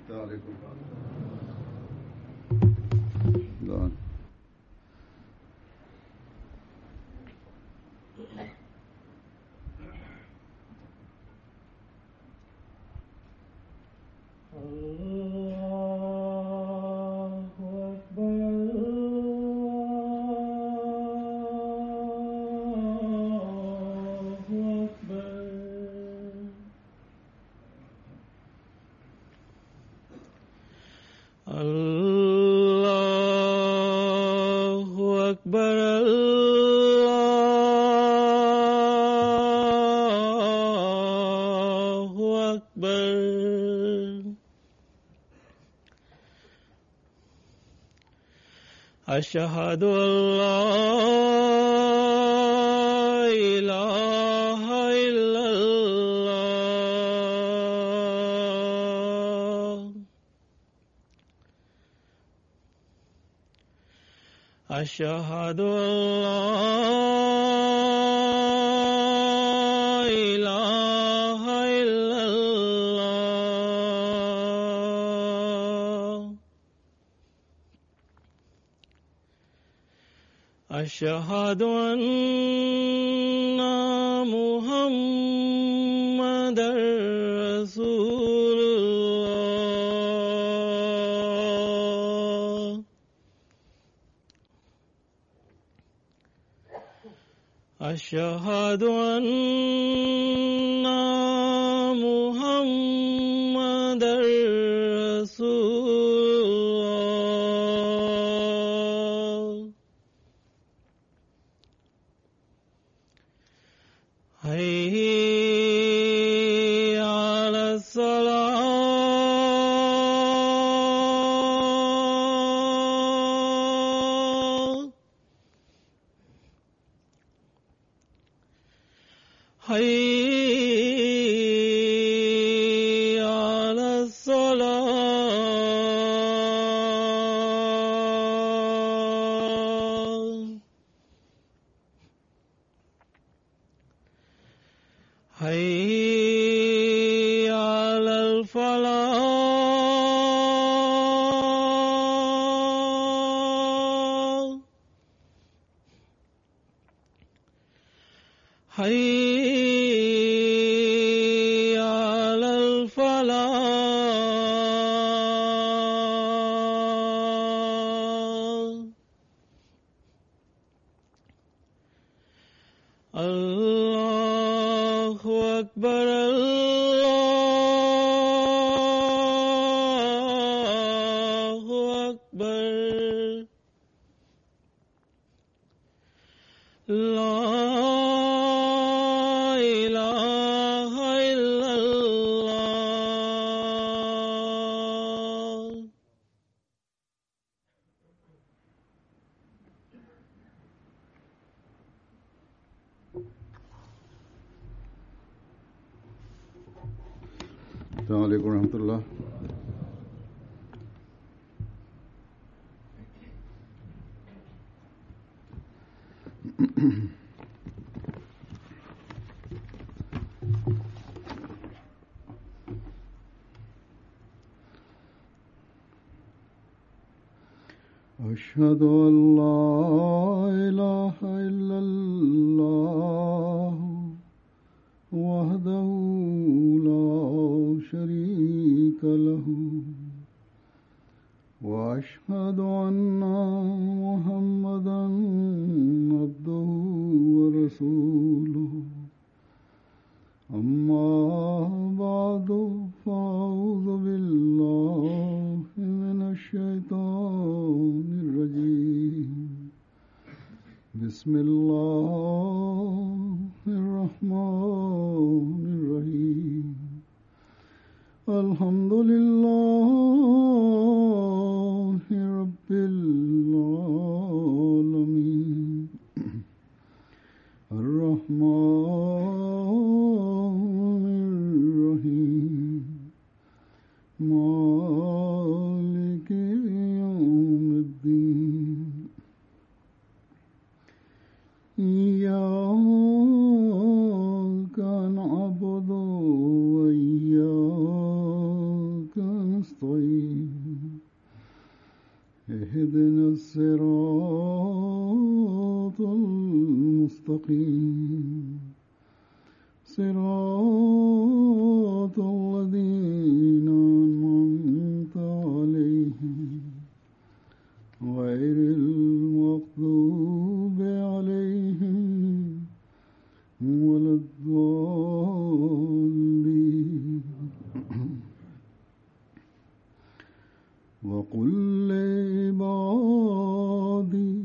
عليكم لا الله أكبر الله أكبر الله أكبر الله أكبر أشهد أن لا إله إلا الله أشهد أن لا إله إلا الله أشهد أن محمد رسول الله أشهد أن محمد رسول الله حي على الصلاة حي على الصلاة حي على الفلاح حي على الفلاح الله أكبر الله أكبر لا إله إلا الله السلام عليكم ورحمة الله أشهد أن لا إله إلا الله وحده لا شريك له وأشهد أن محمدا عبده ورسوله أما بعد فأعوذ بالله من الشيطان الرجيم بسم الله الرحمن الرحيم الحمد لله رب العالمين الرحمن الرحيم مالك يوم الدين إياك نعبد وإياك نستعين اهدنا الصراط المستقيم صراط الذين أنعمت عليهم غير المغضوب عليهم ولا الضالين وقل لعبادي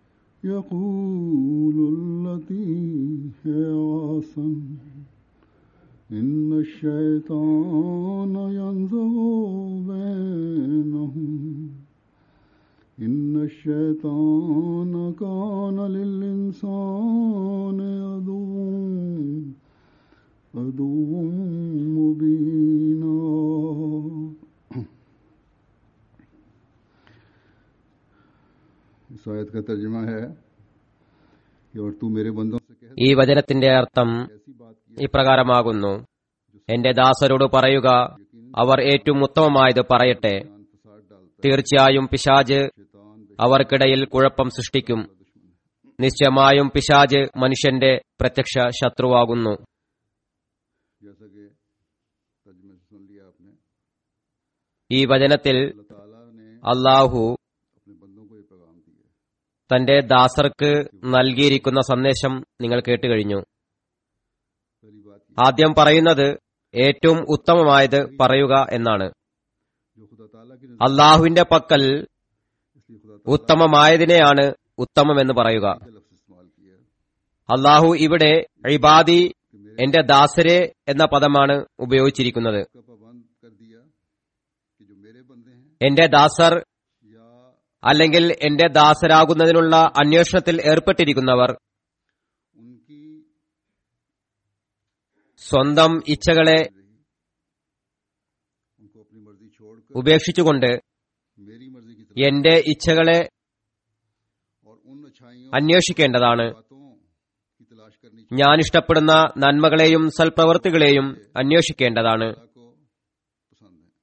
يقول التي هي أحسن إن الشيطان ينزغ بينهم إن الشيطان كان للإنسان عدوا عدوا مبينا इस आयत का तर्जुमा है कि और तू मेरे बंदों से कह ഈ വചനത്തിന്റെ അർത്ഥം ऐसी बात की ഇപ്രകാരമാകുന്നു എന്റെ ദാസരോട് പറയുക അവർ ഏറ്റവും ഉത്തമമായത് പറയട്ടെ जान फसाद डालता തീർച്ചയായും പിശാജ് है शैतान അവർക്കിടയിൽ കുഴപ്പം സൃഷ്ടിക്കും നിശ്ചയമായും പിശാജ് മനുഷ്യന്റെ പ്രത്യക്ഷ ശത്രുവാകുന്നു जैसा कि तर्जुमे से सुन लिया आपने ഈ വചനത്തിൽ अल्लाह ताला ने അള്ളാഹു अपने बंदों को ये पैगाम दिया है തന്റെ ദാസർക്ക് നൽകിയിരിക്കുന്ന സന്ദേശം നിങ്ങൾ കേട്ടുകഴിഞ്ഞു पहली बात ये ആദ്യം പറയുന്നത് ഏറ്റവും ഉത്തമമായത് പറയുക എന്നാണ് जो खुदा ताला की नजर അള്ളാഹുവിന്റെ പക്കൽ इसलिए खुदा ഉത്തമമായതിനെയാണ് ഉത്തമമെന്ന് പറയുക ताला लफ्ज इस्तेमाल किया അള്ളാഹു ഇവിടെ ഇബാദി कि मेरे എന്റെ ദാസരെ എന്ന പദമാണ് ഉപയോഗിച്ചിരിക്കുന്നത് का पाबंद कर दिया कि जो मेरे बंदे हैं എന്റെ ദാസർ या അല്ലെങ്കിൽ എന്റെ ദാസരാകുന്നതിനുള്ള അന്വേഷണത്തിൽ ഏർപ്പെട്ടിരിക്കുന്നവർ उनकी സ്വന്തം ഇച്ഛകളെ उनको अपनी मर्जी छोड़कर ഉപേക്ഷിച്ചുകൊണ്ട് मेरी मर्जी की तरफ എന്റെ ഇച്ഛകളെ और उन अच्छाइयों അന്വേഷിക്കേണ്ടതാണ് बातों की तलाश करनी ഞാൻ इഷ്ടപ്പെടുന്ന നന്മകളെയും സൽപ്രവർത്തികളെയും അന്വേഷിക്കേണ്ടതാണ് अल्लाह को पसंद है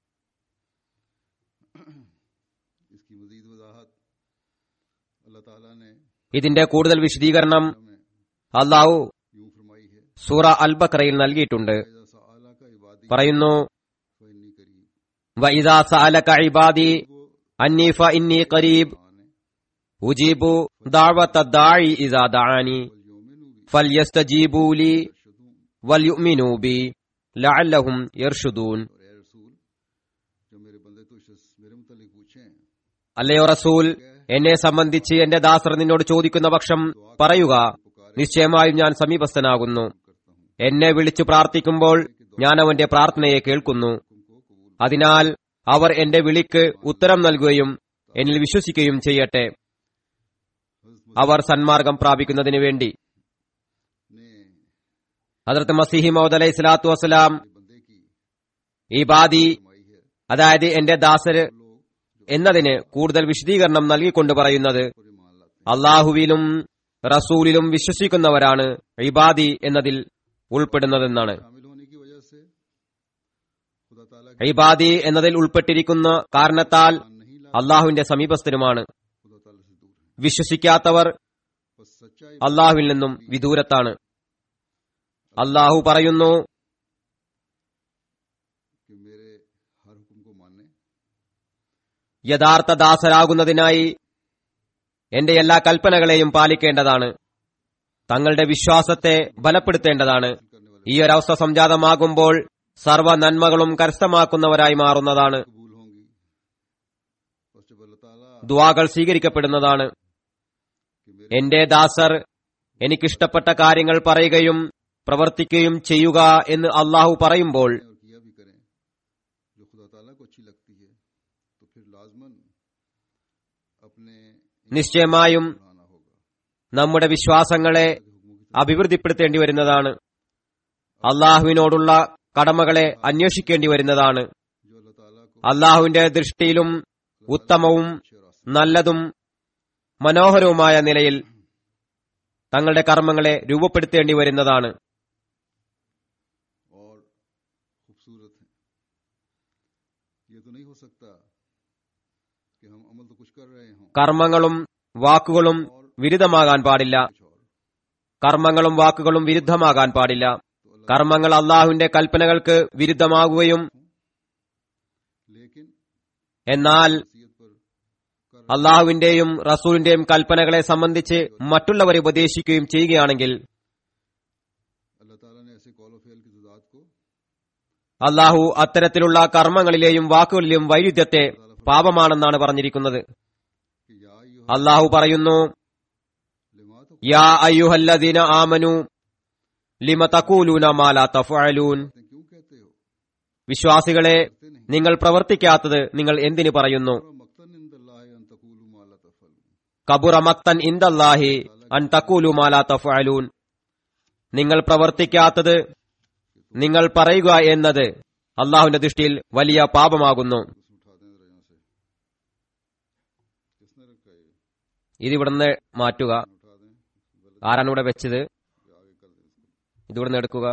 इसकी मजीद वजाहत अल्लाह ताला ने ഇതിന്റെ കൂടുതൽ വിശദീകരണം में അള്ളാഹു यूं फरमाई है സൂറ അൽ ബക്രയിൽ നൽകിയിട്ടുണ്ട് "इज़ा सअलक इबादी പറയുന്നു फइन्नी करीब വഇദാ സഅലക ഇബാദി को അന്നി ഫഇന്നി ഖരീബ് आने ഉജീബു ദഅവത ദാഇ ഇദാ ദഅാനി वलयुमिनु बि ഫൽയസ്തജീബൂ ലി यरशदून വൽയുഅ്മിനൂ ബി ലഅല്ലഹും യർഷുദൂൻ और ए रसूल जो मेरे बंदे तो इस मेरे मुतालिक पूछें അല്ലയോ റസൂൽ എന്നെ സംബന്ധിച്ച് എന്റെ ദാസർ നിന്നോട് ചോദിക്കുന്ന പക്ഷം പറയുക നിശ്ചയമായും ഞാൻ സമീപസ്ഥനാകുന്നു करता हूँ എന്നെ വിളിച്ചു പ്രാർത്ഥിക്കുമ്പോൾ ഞാൻ അവന്റെ പ്രാർത്ഥനയെ കേൾക്കുന്നു तुमको कबूल അതിനാൽ അവർ എന്റെ വിളിക്ക് ഉത്തരം നൽകുകയും എന്നിൽ വിശ്വസിക്കുകയും ചെയ്യട്ടെ हज़रत അവർ സന്മാർഗം പ്രാപിക്കുന്നതിനു വേണ്ടി ने ഹജറത്ത് മസീഹി മൗദ് അലൈഹി സ്വലാത്തു വസ്സലാം मेरे बंदे की ഈ ബാദി फरमाई है അതായത് എന്റെ ദാസര് लोग എന്നതിന് കൂടുതൽ വിശദീകരണം നൽകിക്കൊണ്ട് പറയുന്നത് पर ईमान लाते അള്ളാഹുവിലും റസൂലിലും വിശ്വസിക്കുന്നവരാണ് ഇബാദി എന്നതിൽ ഉൾപ്പെടുന്നതെന്നാണ് हैं शामिल होने की वजह से खुदा ताला की ഇബാദി എന്നതിൽ ഉൾപ്പെട്ടിരിക്കുന്ന കാരണത്താൽ ईमान नहीं ला അള്ളാഹുവിന്റെ സമീപസ്ഥരുമാണ് खुदा ताला से दूर है വിശ്വസിക്കാത്തവർ बस सच्चाई അള്ളാഹുവിൽ നിന്നും വിദൂരത്താണ് അള്ളാഹു പറയുന്നു कि मेरे हर हुक्म को माने യഥാർത്ഥ ദാസരാകുന്നതിനായി എന്റെ എല്ലാ കൽപ്പനകളെയും പാലിക്കേണ്ടതാണ് തങ്ങളുടെ വിശ്വാസത്തെ ബലപ്പെടുത്തേണ്ടതാണ് करने वाले ഈ ഒരവസ്ഥ സംജാതമാകുമ്പോൾ സർവ്വ നന്മകളും കരസ്ഥമാക്കുന്നവരായി മാറുന്നതാണ് कबूल होंगी बस जब अल्लाह ताला ദ്വാകൾ സ്വീകരിക്കപ്പെടുന്നതാണ് कि मेरे എന്റെ ദാസർ എനിക്കിഷ്ടപ്പെട്ട കാര്യങ്ങൾ പറയുകയും പ്രവർത്തിക്കുകയും ചെയ്യുക എന്ന് അള്ളാഹു പറയുമ്പോൾ और किया भी करें जो खुदा ताला को अच्छी लगती है तो फिर लाजमन अपने നിശ്ചയമായും बढ़ाना होगा നമ്മുടെ വിശ്വാസങ്ങളെ के हुक्मों की അഭിവൃദ്ധിപ്പെടുത്തേണ്ടി വരുന്നതാണ് അള്ളാഹുവിനോടുള്ള കടമകളെ അന്വേഷിക്കേണ്ടി വരുന്നതാണ് तरफ जो अल्लाह ताला को അള്ളാഹുവിന്റെ ദൃഷ്ടിയിലും ഉത്തമവും अच्छे और आसान നല്ലതും മനോഹരവുമായ നിലയിൽ തങ്ങളുടെ കർമ്മങ്ങളെ രൂപപ്പെടുത്തേണ്ടി വരുന്നതാണ് और खूबसूरत है ये तो नहीं हो सकता कि हम अमल तो कुछ कर रहे हों കർമ്മങ്ങളും വാക്കുകളും വിരുദ്ധമാകാൻ പാടില്ല कुछ और കർമ്മങ്ങളും വാക്കുകളും വിരുദ്ധമാകാൻ പാടില്ല കർമ്മങ്ങൾ അള്ളാഹുവിന്റെ കൽപ്പനകൾക്ക് വിരുദ്ധമാകുകയും लेकिन എന്നാൽ वसीयत पर कर അള്ളാഹുവിന്റെയും റസൂലിന്റെയും കൽപ്പനകളെ സംബന്ധിച്ച് മറ്റുള്ളവരെ ഉപദേശിക്കുകയും ചെയ്യുകയാണെങ്കിൽ अल्लाह ताला ने ऐसे कॉल फेल की जुदात को അള്ളാഹു അത്തരത്തിലുള്ള കർമ്മങ്ങളിലെയും വാക്കുകളിലെയും വൈരുദ്ധ്യത്തെ പാപമാണെന്നാണ് പറഞ്ഞിരിക്കുന്നത് कि या अय्युहा അള്ളാഹു പറയുന്നു लिमा तो യാ അയ്യുഹല്ലദീന ആമനു ലിമ തഖൂലൂന മാ ലാ തഫ്അലൂൻ बातें क्यों कहते हो വിശ്വാസികളെ करते नहीं നിങ്ങൾ പ്രവർത്തിക്കാത്തത് നിങ്ങൾ എന്തിനു പറയുന്നു और मक्तन इंदल्लाह अन तकूलु मा ला तफअलून കബുറ മക്തൻ ഇന്ദല്ലാഹി അൻ തഖൂലു മാ ലാ തഫ്അലൂൻ നിങ്ങൾ പ്രവർത്തിക്കാത്തത് നിങ്ങൾ പറയുക എന്നത് അള്ളാഹുവിന്റെ ദൃഷ്ടിയിൽ വലിയ പാപമാകുന്നു उसमें उठा दें जरा यहाँ से किसने रखा है ये ഇത് ഇവിടുന്ന് മാറ്റുക उठा दें गलत ആരാണ് ഇവിടെ വെച്ചത് ये आगे कर दें इसको ഇത് ഇവിടുന്ന് എടുക്കുക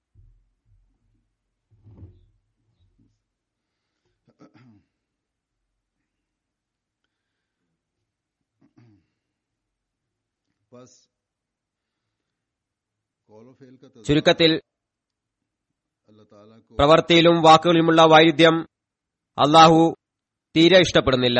बस कॉल फेल का तज़किरा ചുരുക്കത്തിൽ अल्लाह ताला को പ്രവൃത്തിയിലും വാക്കുകളിലുമുള്ള വൈരുദ്ധ്യം അള്ളാഹു തീരെ ഇഷ്ടപ്പെടുന്നില്ല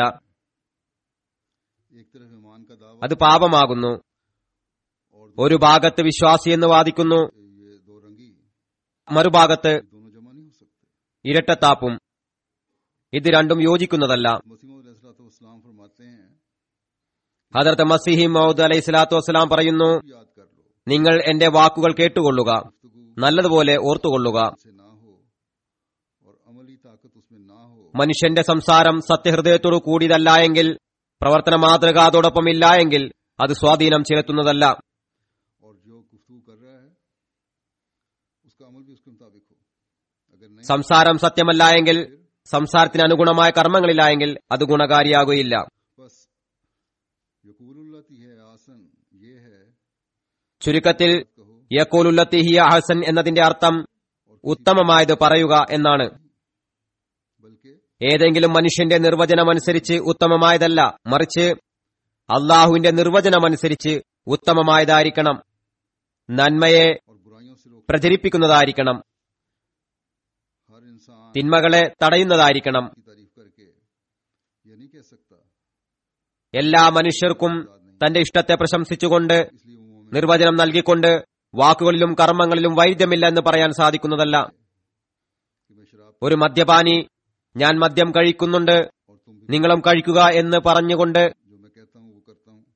एक तरफ ईमान का दावा അത് പാപമാകുന്നു और ഒരു ഭാഗത്ത് വിശ്വാസി എന്ന് വാദിക്കുന്നു ये दो रंगी മറുഭാഗത്ത് ये दोनों जमा नहीं हो सकते ഇരട്ടത്താപ്പും ഇത് രണ്ടും യോജിക്കുന്നതല്ല मसीम फरमाते हैं ഹദർത്ത് മസിഹി മൗദ് അലൈഹി സ്വലാത്തു വസ്സലാം പറയുന്നു याद कर लो നിങ്ങൾ എന്റെ വാക്കുകൾ കേട്ടുകൊള്ളുക गुफ्तगू നല്ലതുപോലെ ഓർത്തുകൊള്ളുക से ना हो और अमली ताकत उसमें ना हो മനുഷ്യന്റെ സംസാരം സത്യഹൃദയത്തോടു കൂടിയതല്ല എങ്കിൽ പ്രവർത്തന മാതൃക അതോടൊപ്പം ഇല്ല എങ്കിൽ അത് സ്വാധീനം ചെലുത്തുന്നതല്ല और जो गुफ्तगू कर रहा है उसका अमल भी उसके मुताबिक हो अगर नहीं സംസാരം സത്യമല്ല എങ്കിൽ സംസാരത്തിന് അനുഗുണമായ കർമ്മങ്ങളിലായെങ്കിൽ അത് ഗുണകാരിയാകുകയില്ല बस यकूलती है आसन ये है ചുരുക്കത്തിൽ कहो യക്കോലുല്ലത്തി ഹിയ ഹസൻ എന്നതിന്റെ അർത്ഥം ഉത്തമമായത് പറയുക എന്നാണ് बल्कि ഏതെങ്കിലും മനുഷ്യന്റെ നിർവചനമനുസരിച്ച് ഉത്തമമായതല്ല മറിച്ച് അള്ളാഹുവിന്റെ നിർവചനമനുസരിച്ച് ഉത്തമമായതായിരിക്കണം നന്മയെ और बुराइयों से रोक പ്രചരിപ്പിക്കുന്നതായിരിക്കണം हर इंसान തിന്മകളെ തടയുന്നതായിരിക്കണം की तारीफ करके ये नहीं कह सकता എല്ലാ മനുഷ്യർക്കും തന്റെ ഇഷ്ടത്തെ പ്രശംസിച്ചുകൊണ്ട് इसलिए वो मोमिन നിർവചനം നൽകിക്കൊണ്ട് വാക്കുകളിലും കർമ്മങ്ങളിലും വൈദ്യമില്ല എന്ന് പറയാൻ സാധിക്കുന്നതല്ല कि मैं शराब ഒരു മദ്യപാനി ഞാൻ മദ്യം കഴിക്കുന്നുണ്ട് और तुम भी നിങ്ങളും കഴിക്കുക എന്ന് പറഞ്ഞുകൊണ്ട് जो मैं कहता हूँ वो करता हूँ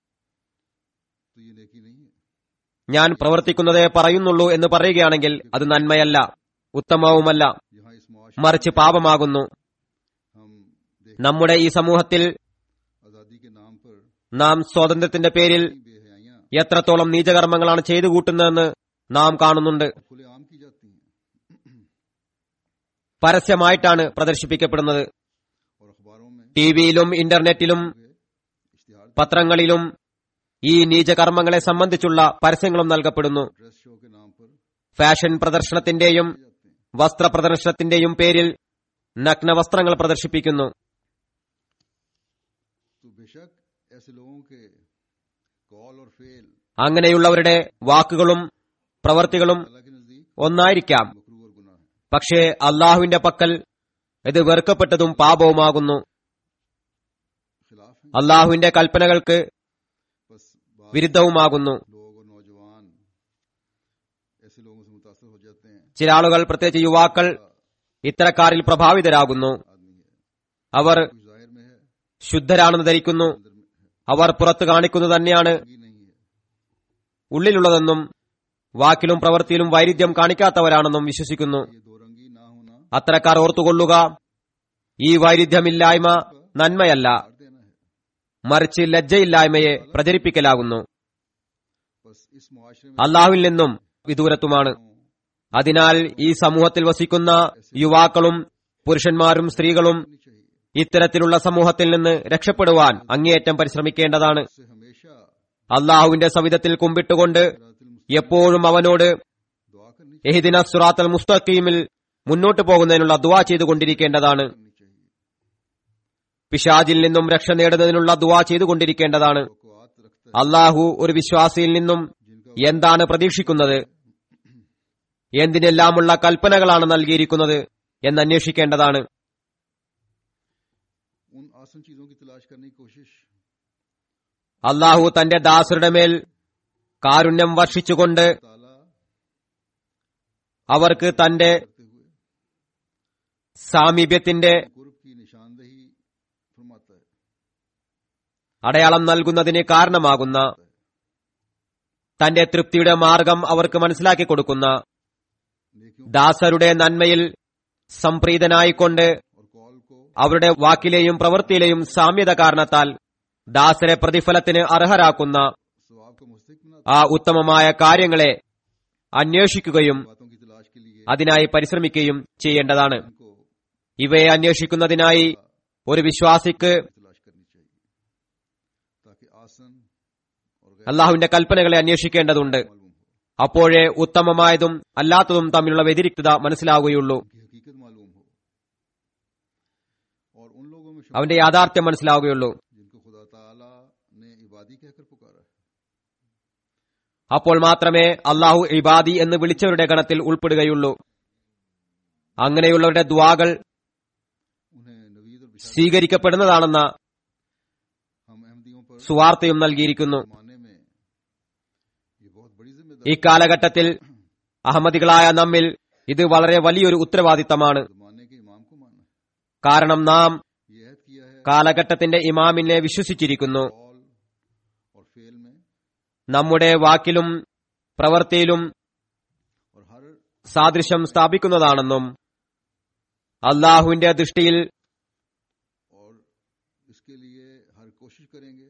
तो ये नेकी नहीं है ഞാൻ പ്രവർത്തിക്കുന്നതേ പറയുന്നുള്ളൂ എന്ന് പറയുകയാണെങ്കിൽ അത് നന്മയല്ല ഉത്തമവുമല്ല यहाँ इस मुआश മറിച്ച് പാപമാകുന്നു हम देख നമ്മുടെ ഈ സമൂഹത്തിൽ आजादी के नाम पर നാം സ്വാതന്ത്ര്യത്തിന്റെ പേരിൽ बेहयाइयाँ എത്രത്തോളം നീചകർമ്മങ്ങളാണ് ചെയ്തു കൂട്ടുന്നതെന്ന് നാം കാണുന്നുണ്ട് खुलेआम की जाती हैं പരസ്യമായിട്ടാണ് പ്രദർശിപ്പിക്കപ്പെടുന്നത് और अखबारों में ടിവിയിലും ഇന്റർനെറ്റിലും इश्तिहार പത്രങ്ങളിലും ഈ നീചകർമ്മങ്ങളെ സംബന്ധിച്ചുള്ള പരസ്യങ്ങളും നൽകപ്പെടുന്നു ड्रेस शो के नाम पर ഫാഷൻ പ്രദർശനത്തിന്റെയും किए जाते हैं വസ്ത്ര പ്രദർശനത്തിന്റെയും പേരിൽ നഗ്ന വസ്ത്രങ്ങൾ പ്രദർശിപ്പിക്കുന്നു तो बेशक ऐसे लोगों के कॉल और फेल അങ്ങനെയുള്ളവരുടെ വാക്കുകളും പ്രവർത്തികളും अल्लाह के नजदीक ഒന്നായിരിക്കാം मकरू और गुनाह है പക്ഷേ അള്ളാഹുവിന്റെ പക്കൽ ഇത് വെറുക്കപ്പെട്ടതും പാപവുമാകുന്നു खिलाफ है അള്ളാഹുവിന്റെ കൽപ്പനകൾക്ക് बस बात വിരുദ്ധവുമാകുന്നു लोग और नौजवान ऐसे लोगों से मुतासर हो जाते हैं ചില ആളുകൾ പ്രത്യേകിച്ച് യുവാക്കൾ ഇത്തരക്കാരിൽ പ്രഭാവിതരാകുന്നു आदमी है അവർ कुछ जाहिर में है ശുദ്ധരാണെന്ന് ധരിക്കുന്നു अंदर में है അവർ പുറത്ത് കാണിക്കുന്നത് തന്നെയാണ് ये नहीं है ഉള്ളിലുള്ളതെന്നും വാക്കിലും പ്രവൃത്തിയിലും വൈരുദ്ധ്യം കാണിക്കാത്തവരാണെന്നും വിശ്വസിക്കുന്നു ये दो रंगी ना होना അത്തരക്കാർ ഓർത്തുകൊള്ളുക ഈ വൈരുദ്ധ്യമില്ലായ്മ നന്മയല്ല हार देना है മറിച്ച് ലജ്ജയില്ലായ്മയെ പ്രചരിപ്പിക്കലാകുന്നു बस इस मुआशरे में അള്ളാഹുവിൽ നിന്നും വിദൂരത്തുമാണ് അതിനാൽ ഈ സമൂഹത്തിൽ വസിക്കുന്ന യുവാക്കളും പുരുഷന്മാരും സ്ത്രീകളും होनी चाहिए ഇത്തരത്തിലുള്ള സമൂഹത്തിൽ നിന്ന് രക്ഷപ്പെടുവാൻ അങ്ങേയറ്റം പരിശ്രമിക്കേണ്ടതാണ് उससे हमेशा അള്ളാഹുവിന്റെ സവിധത്തിൽ കുമ്പിട്ടുകൊണ്ട് सिरातुल मुस्तकीम എപ്പോഴും അവനോട് दुआ करनी എഹിദിന സുറാത്തൽ മുസ്തഖീമിൽ മുന്നോട്ട് പോകുന്നതിനുള്ള ദുവാ ചെയ്തുകൊണ്ടിരിക്കേണ്ടതാണ് करनी चाहिए പിശാജിൽ നിന്നും രക്ഷ നേടുന്നതിനുള്ള ദുവാ ചെയ്തുകൊണ്ടിരിക്കേണ്ടതാണ് तवक्कुआत रखता है അള്ളാഹു ഒരു വിശ്വാസിയിൽ നിന്നും എന്താണ് പ്രതീക്ഷിക്കുന്നത് എന്തിനെല്ലാമുള്ള കൽപ്പനകളാണ് നൽകിയിരിക്കുന്നത് എന്ന് അന്വേഷിക്കേണ്ടതാണ് उन आसन चीजों की तलाश करने की कोशिश അള്ളാഹു തന്റെ ദാസരുടെ മേൽ കാരുണ്യം വർഷിച്ചുകൊണ്ട് ताला അവർക്ക് തന്റെ करते हुए സാമീപ്യത്തിന്റെ कुर्ब की निशानदही फरमाता है അടയാളം നൽകുന്നതിന് കാരണമാകുന്ന തന്റെ തൃപ്തിയുടെ മാർഗം അവർക്ക് മനസ്സിലാക്കി കൊടുക്കുന്ന नेकियों ദാസരുടെ നന്മയിൽ സംപ്രീതനായിക്കൊണ്ട് और कौल को അവരുടെ വാക്കിലെയും പ്രവൃത്തിയിലെയും സാമ്യത കാരണത്താൽ ദാസരെ പ്രതിഫലത്തിന് അർഹരാക്കുന്ന सवाब का मुस्तक बनाता ആ ഉത്തമമായ കാര്യങ്ങളെ അന്വേഷിക്കുകയും है बातों की तलाश के लिए അതിനായി പരിശ്രമിക്കുകയും ചെയ്യേണ്ടതാണ് इनको ഇവയെ അന്വേഷിക്കുന്നതിനായി ഒരു വിശ്വാസിക്ക് तलाश करनी चाहिए ताकि आसन और गैर അള്ളാഹുവിന്റെ കൽപ്പനകളെ അന്വേഷിക്കേണ്ടതുണ്ട് मालूम हो അപ്പോഴേ ഉത്തമമായതും അല്ലാത്തതും തമ്മിലുള്ള വ്യതിരിക്തത മനസ്സിലാവുകയുള്ളൂ उनकी हकीकत मालूम हो और उन लोगों में അവന്റെ യാഥാർത്ഥ്യം മനസ്സിലാവുകയുള്ളൂ जिनको खुदा ताला ने इबादी कहकर पुकारा है അപ്പോൾ മാത്രമേ അള്ളാഹു ഇബാദി എന്ന് വിളിച്ചവരുടെ ഗണത്തിൽ ഉൾപ്പെടുകയുള്ളൂ അങ്ങനെയുള്ളവരുടെ ദ്വാകൾ उन्हें नवीद और बिशारत സ്വീകരിക്കപ്പെടുന്നതാണെന്ന हम अहमदियों पर സുവാർത്തയും നൽകിയിരിക്കുന്നു जमाने में ये बहुत बड़ी ഈ जिम्मेदारी കാലഘട്ടത്തിൽ അഹമ്മദികളായ നമ്മിൽ ഇത് വളരെ വലിയൊരു ഉത്തരവാദിത്തമാണ് जमाने के इमाम को मानना है കാരണം നാം ये अहद किया है കാലഘട്ടത്തിന്റെ ഇമാമിനെ വിശ്വസിച്ചിരിക്കുന്നു कौल और फेल में നമ്മുടെ വാക്കിലും പ്രവൃത്തിയിലും और हर സാദൃശ്യം സ്ഥാപിക്കുന്നതാണെന്നും അള്ളാഹുവിന്റെ ദൃഷ്ടിയിൽ और इसके लिए हर कोशिश करेंगे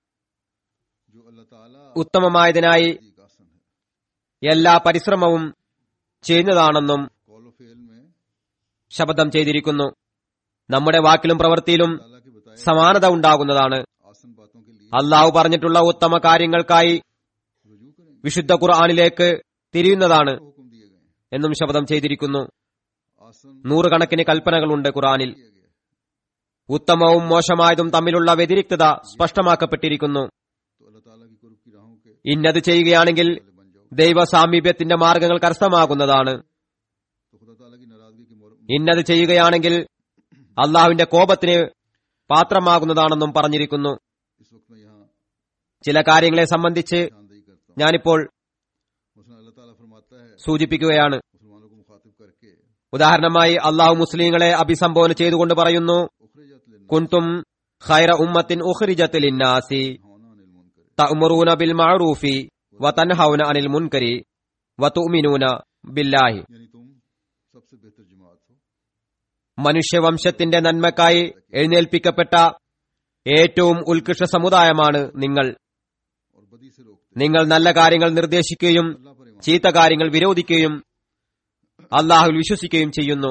जो अल्लाह ताला ഉത്തമമായതിനായി की आसन है എല്ലാ പരിശ്രമവും ചെയ്യുന്നതാണെന്നും कौल और फेल में ശപഥം ചെയ്തിരിക്കുന്നു നമ്മുടെ വാക്കിലും പ്രവൃത്തിയിലും ताला के बताए സമാനത ഉണ്ടാകുന്നതാണ് आसन बातों के लिए അള്ളാഹു പറഞ്ഞിട്ടുള്ള ഉത്തമ കാര്യങ്ങൾക്കായി रुजू करेंगे വിശുദ്ധ ഖുർആാനിലേക്ക് തിരിയുന്നതാണ് हुक्म दिए गए हैं എന്നും ശപഥം ചെയ്തിരിക്കുന്നു आसन നൂറുകണക്കിന് കൽപ്പനകളുണ്ട് ഖുർആാനിൽ किया गया है ഉത്തമവും മോശമായതും തമ്മിലുള്ള വ്യതിരിക്തത സ്പഷ്ടമാക്കപ്പെട്ടിരിക്കുന്നു तो अल्लाह ताला की कुर्ब की राहों के ഇന്നത് ചെയ്യുകയാണെങ്കിൽ वाले बन जाओ ദൈവ സാമീപ്യത്തിന്റെ മാർഗങ്ങൾ കരസ്ഥമാകുന്നതാണ് तो खुदा ताला की नाराजगी की मोर- ഇന്നത് ചെയ്യുകയാണെങ്കിൽ അള്ളാഹുവിന്റെ കോപത്തിന് പാത്രമാകുന്നതാണെന്നും പറഞ്ഞിരിക്കുന്നു इस वक्त मैं यहाँ ചില കാര്യങ്ങളെ സംബന്ധിച്ച് शानदही करता हूँ ഞാനിപ്പോൾ मसलन अल्लाह ताला फरमाता है സൂചിപ്പിക്കുകയാണ് मुसलमानों को मुखातिब करके ഉദാഹരണമായി അള്ളാഹു മുസ്ലിങ്ങളെ അഭിസംബോധന ചെയ്തുകൊണ്ട് പറയുന്നു उखरजत लिन കുന്തും ഖൈറ ഉമ്മത്തിൻ ഉഖ്രിജത്ത് ലിന്നാസി होना अनिल मुनकर തഅ്മുറൂന ബിൽ മഅറൂഫി വതൻഹൗന അനിൽ മുൻകരി വതുഅ്മിനൂന ബില്ലാഹി यानी तुम सबसे बेहतर जमात हो മനുഷ്യവംശത്തിന്റെ നന്മക്കായി എഴുന്നേൽപ്പിക്കപ്പെട്ട ഏറ്റവും ഉത്കൃഷ്ട സമുദായമാണ് നിങ്ങൾ और बदी से रोकते നിങ്ങൾ നല്ല കാര്യങ്ങൾ നിർദ്ദേശിക്കുകയും अल्लाह पर ईमान ചീത്ത കാര്യങ്ങൾ വിരോധിക്കുകയും അള്ളാഹുൽ വിശ്വസിക്കുകയും ചെയ്യുന്നു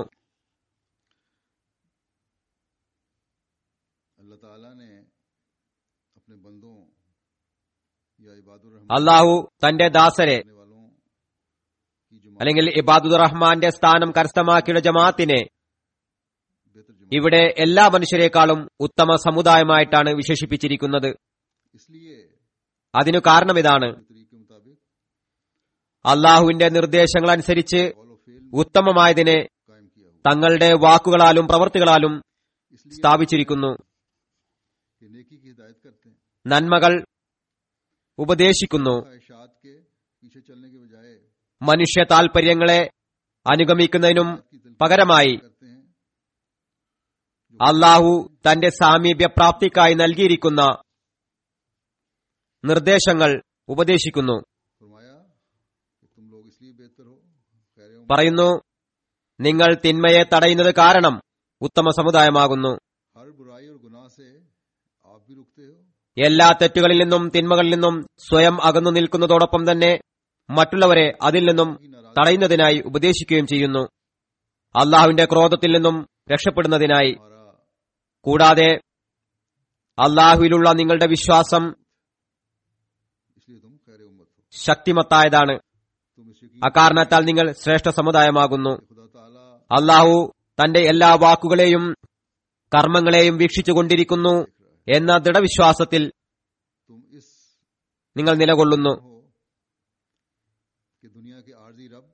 अल्लाह ताला ने अपने बंदों या इबादुर रहमान അള്ളാഹു തന്റെ ദാസരെ करने वालों की जमात അല്ലെങ്കിൽ ഇബാദുർ റഹ്മാന്റെ സ്ഥാനം കരസ്ഥമാക്കിയ ജമാഅത്തിനെ बेहतर जमात ഇവിടെ എല്ലാ മനുഷ്യരെക്കാളും ഉത്തമ സമുദായമായിട്ടാണ് വിശേഷിപ്പിച്ചിരിക്കുന്നത് इसलिए അതിനു കാരണം ഇതാണ് अपने तरीके के मुताबिक അള്ളാഹുവിന്റെ നിർദ്ദേശങ്ങൾ അനുസരിച്ച് कौल और फेल ഉത്തമമായതിനെ कायम किया हुआ തങ്ങളുടെ വാക്കുകളാലും പ്രവൃത്തികളാലും इसलिए സ്ഥാപിച്ചിരിക്കുന്നു कि नेकी की हिदायत करते हैं നന്മകൾ ഉപദേശിക്കുന്നു ख्वाहिशात के पीछे चलने के बजाय മനുഷ്യ താൽപര്യങ്ങളെ അനുഗമിക്കുന്നതിനും की दिल പകരമായി करते हैं അള്ളാഹു തന്റെ സാമീപ്യ പ്രാപ്തിക്കായി നൽകിയിരിക്കുന്ന നിർദ്ദേശങ്ങൾ ഉപദേശിക്കുന്നു फरमाया कि तुम लोग इसलिए बेहतर हो खैर പറയുന്നു നിങ്ങൾ തിന്മയെ തടയുന്നത് കാരണം ഉത്തമ സമുദായമാകുന്നു हर बुराई और गुनाह से आप भी रुकते हो എല്ലാ തെറ്റുകളിൽ നിന്നും തിന്മകളിൽ നിന്നും സ്വയം അകന്നു നിൽക്കുന്നതോടൊപ്പം തന്നെ മറ്റുള്ളവരെ അതിൽ നിന്നും തടയുന്നതിനായി ഉപദേശിക്കുകയും ചെയ്യുന്നു അള്ളാഹുവിന്റെ ക്രോധത്തിൽ നിന്നും രക്ഷപ്പെടുന്നതിനായി हमारा കൂടാതെ അള്ളാഹുവിലുള്ള നിങ്ങളുടെ വിശ്വാസം इसलिए तुम खैर उम्मत हो ശക്തിമത്തായതാണ് तुम इस यकीन അക്കാരണത്താൽ നിങ്ങൾ ശ്രേഷ്ഠ സമുദായമാകുന്നു खुदा ताला അള്ളാഹു തന്റെ എല്ലാ വാക്കുകളെയും കർമ്മങ്ങളെയും വീക്ഷിച്ചുകൊണ്ടിരിക്കുന്നു എന്ന ദൃഢവിശ്വാസത്തിൽ तुम इस നിങ്ങൾ നിലകൊള്ളുന്നു हो कि दुनिया के आर्जी रब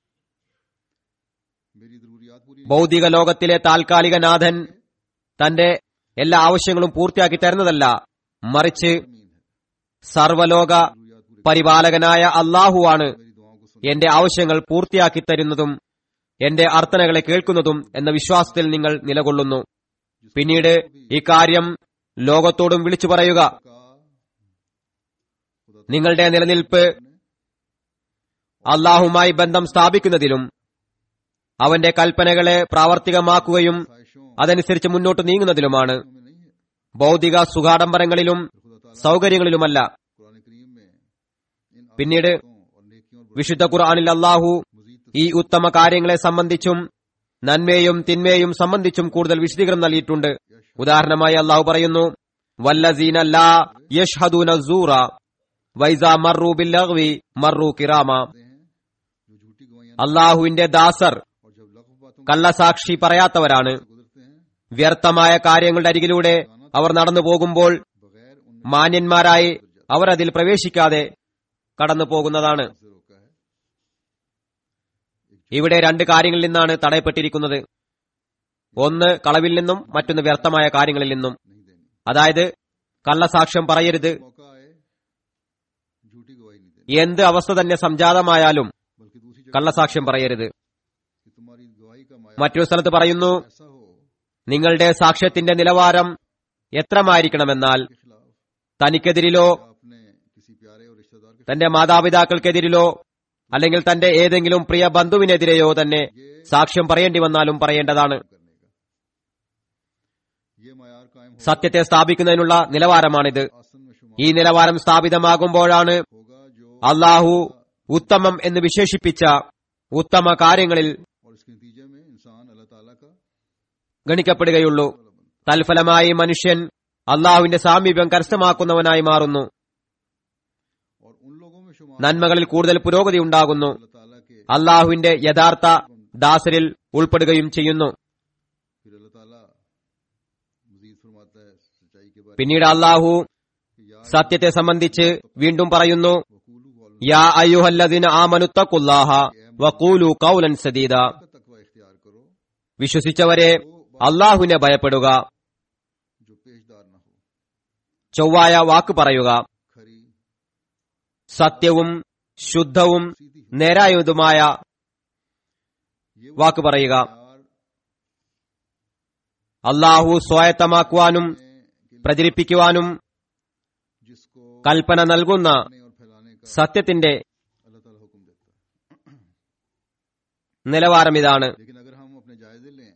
मेरी जरूरियात पूरी नहीं ഭൗതിക ലോകത്തിലെ താൽക്കാലിക നാഥൻ തന്റെ എല്ലാ ആവശ്യങ്ങളും പൂർത്തിയാക്കി തരുന്നതല്ല മറിച്ച് ज़मीन है സർവലോക जरूरियात पूरी പരിപാലകനായ അള്ളാഹുവാണ് मेरी दुआओं को सुन എന്റെ ആവശ്യങ്ങൾ പൂർത്തിയാക്കി തരുന്നതും എന്റെ അർത്ഥനകളെ കേൾക്കുന്നതും എന്ന വിശ്വാസത്തിൽ നിങ്ങൾ നിലകൊള്ളുന്നു പിന്നീട് ഇക്കാര്യം ലോകത്തോടും വിളിച്ചു പറയുക का खुदा നിങ്ങളുടെ നിലനിൽപ്പ് അള്ളാഹുമായി ബന്ധം സ്ഥാപിക്കുന്നതിലും അവന്റെ കൽപ്പനകളെ പ്രാവർത്തികമാക്കുകയും ख्वाहिशों അതനുസരിച്ച് മുന്നോട്ട് നീങ്ങുന്നതിലുമാണ് में नहीं है ഭൗതിക സുഖാഡംബരങ്ങളിലും फिर खुदा ताला സൗകര്യങ്ങളിലുമല്ല कुरान करीम में इन പിന്നീട് आफतों और नेकियों और വിശുദ്ധ ഖുർആനിൽ അള്ളാഹു मजीद ഈ ഉത്തമ കാര്യങ്ങളെ സംബന്ധിച്ചും നന്മയും തിന്മയും സംബന്ധിച്ചും കൂടുതൽ വിശദീകരണം നൽകിയിട്ടുണ്ട് ഉദാഹരണമായി അള്ളാഹു പറയുന്നു വല്ലസീന ലാ യഷ്ഹദൂന സൂറ വൈസ മറു ബില്ലഗ്വി മറു കിറാമ हैं जो झूठी गवाहियां അള്ളാഹുവിന്റെ ദാസർ और जब लघु बातों കള്ളസാക്ഷി പറയാത്തവരാണ് से गुजरते हैं വ്യർത്ഥമായ കാര്യങ്ങളുടെ അരികിലൂടെ അവർ നടന്നു പോകുമ്പോൾ बगैर उन മാന്യന്മാരായി അവർ അതിൽ പ്രവേശിക്കാതെ കടന്നു പോകുന്നതാണ് से रोका है ഇവിടെ രണ്ട് കാര്യങ്ങളിൽ നിന്നാണ് തടയപ്പെട്ടിരിക്കുന്നത് ഒന്ന് കളവിൽ നിന്നും മറ്റൊന്ന് വ്യർത്ഥമായ കാര്യങ്ങളിൽ നിന്നും नहीं देनी അതായത് കള്ളസാക്ഷ്യം പറയരുത് मौका आए झूठी गवाही नहीं देनी എന്ത് അവസ്ഥ തന്നെ സംജാതമായാലും बल्कि दूसरी जगह കള്ളസാക്ഷ്യം പറയരുത് कि तुम्हारी गवाही का माया മറ്റൊരു സ്ഥലത്ത് പറയുന്നു ऐसा हो നിങ്ങളുടെ സാക്ഷ്യത്തിന്റെ നിലവാരം എത്രമായിരിക്കണമെന്നാൽ के खिलाफ തനിക്കെതിരിലോ या अपने किसी प्यारे और रिश्तेदार के തന്റെ മാതാപിതാക്കൾക്കെതിരിലോ അല്ലെങ്കിൽ തന്റെ ഏതെങ്കിലും പ്രിയ ബന്ധുവിനെതിരെയോ തന്നെ സാക്ഷ്യം പറയേണ്ടി വന്നാലും പറയേണ്ടതാണ് करने का ये मायार कायम हो സത്യത്തെ സ്ഥാപിക്കുന്നതിനുള്ള നിലവാരമാണിത് आसन में शुमार ഈ നിലവാരം സ്ഥാപിതമാകുമ്പോഴാണ് होगा जो അള്ളാഹു ഉത്തമം എന്ന് വിശേഷിപ്പിച്ച ഉത്തമ കാര്യങ്ങളിൽ और इसके नतीजे में इंसान अल्लाह ताला का ഗണിക്കപ്പെടുകയുള്ളൂ वाला बनता തൽഫലമായി മനുഷ്യൻ അള്ളാഹുവിന്റെ സാമീപ്യം കരസ്ഥമാക്കുന്നവനായി മാറുന്നു है। और उन लोगों में शुमार നന്മകളിൽ കൂടുതൽ പുരോഗതി ഉണ്ടാകുന്നു अल्लाह ताला के അള്ളാഹുവിന്റെ യഥാർത്ഥ ദാസരിൽ ഉൾപ്പെടുകയും ചെയ്യുന്നു फिर अल्लाह ताला मजीद फरमाता है सच्चाई के बारे പിന്നീട് അള്ളാഹു में कि या സത്യത്തെ സംബന്ധിച്ച് വീണ്ടും പറയുന്നു वकूलू वालों യാ അയ്യുഹല്ലദിന ആമനുത്തക്കുല്ലാഹ വഖൂലു കൗലൻ സദീദ का तकवा इख्तियार करो വിശ്വസിച്ചവരെ അള്ളാഹുവിനെ ഭയപ്പെടുക जो पेशदार न हो ചൊവ്വായ വാക്ക് പറയുക खरी സത്യവും ശുദ്ധവും सीधी നേരായതുമായ ये वो വാക്ക് പറയുക प्यार അള്ളാഹു സ്വായത്തമാക്കുവാനും है कि പ്രചരിപ്പിക്കുവാനും जिसको കൽപ്പന നൽകുന്ന करने और फैलाने का സത്യത്തിന്റെ अल्लाह ताला हुक्म देता है നിലവാരം ഇതാണ് लेकिन अगर हम अपने जायजे लें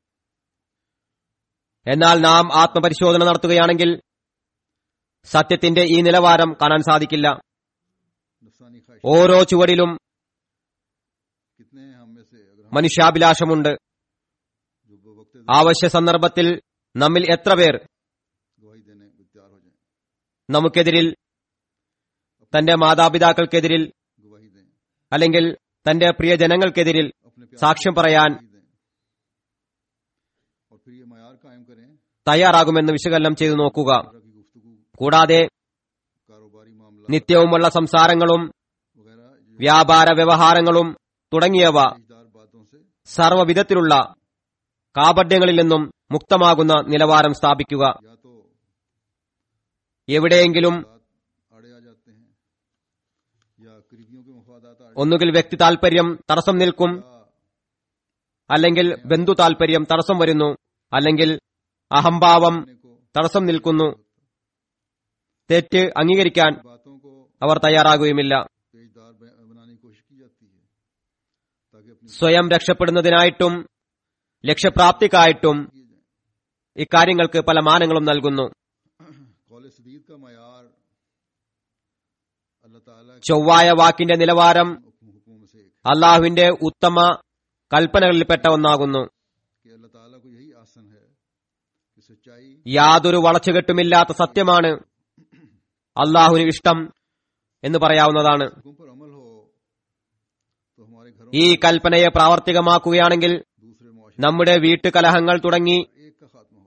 എന്നാൽ നാം ആത്മപരിശോധന നടത്തുകയാണെങ്കിൽ സത്യത്തിന്റെ ഈ നിലവാരം കാണാൻ സാധിക്കില്ല नफसानी ख्वाहिश ഓരോ ചുവടിലും कितने हैं हम में से अगर हम മനുഷ്യാഭിലാഷമുണ്ട് जो वक्त ആവശ്യ സന്ദർഭത്തിൽ നമ്മിൽ എത്ര പേർ गवाही देने को तैयार हो जाएं നമുക്കെതിരിൽ തന്റെ മാതാപിതാക്കൾക്കെതിരിൽ गवाही दें അല്ലെങ്കിൽ തന്റെ പ്രിയജനങ്ങൾക്കെതിരിൽ अपने प्यार സാക്ഷ്യം പറയാൻ गवाही दें और फिर ये मायार कायम करें തയ്യാറാകുമെന്ന് വിശകലനം ചെയ്തു നോക്കുക तरह की गुफ्तगू കൂടാതെ कारोबारी मामला നിത്യവുമുള്ള സംസാരങ്ങളും वगैरह जो വ്യാപാര വ്യവഹാരങ്ങളും തുടങ്ങിയവ पेशदार बातों से സർവ്വവിധത്തിലുള്ള കാപഡ്യങ്ങളിൽ നിന്നും മുക്തമാകുന്ന നിലവാരം സ്ഥാപിക്കുക या तो എവിടെയെങ്കിലും बात आड़े आ जाते हैं या करीबियों के मफादात आड़े ഒന്നുകിൽ വ്യക്തി താൽപര്യം തടസ്സം നിൽക്കും या അല്ലെങ്കിൽ ബന്ധു താൽപര്യം തടസ്സം വരുന്നു അല്ലെങ്കിൽ അഹംഭാവം करने को തടസ്സം നിൽക്കുന്നു തെറ്റ് അംഗീകരിക്കാൻ बातों को അവർ തയ്യാറാകുകയുമില്ല पेशदार ब- बनाने की कोशिश की जाती है ताकि अपनी സ്വയം രക്ഷപ്പെടുന്നതിനായിട്ടും ലക്ഷ്യപ്രാപ്തിക്കായിട്ടും किए जाए ഇക്കാര്യങ്ങൾക്ക് പല മാനങ്ങളും നൽകുന്നു कौल सदीद का मैार अल्लाह ताला के ചൊവ്വായ വാക്കിന്റെ നിലവാരം हुक्म- हुक्मों में से एक അള്ളാഹുവിന്റെ ഉത്തമ കൽപ്പനകളിൽപ്പെട്ട ഒന്നാകുന്നു है कि अल्लाह ताला को यही आसन है कि सच्चाई യാതൊരു വളച്ചുകെട്ടുമില്ലാത്ത സത്യമാണ് അള്ളാഹുവിന് ഇഷ്ടം എന്ന് പറയാവുന്നതാണ് हुक्म पर अमल हो तो हमारे घरों ഈ കൽപ്പനയെ പ്രാവർത്തികമാക്കുകയാണെങ്കിൽ दूसरे मुआशरे നമ്മുടെ വീട്ടുകലഹങ്ങൾ തുടങ്ങി एक का खात्मा हो जाए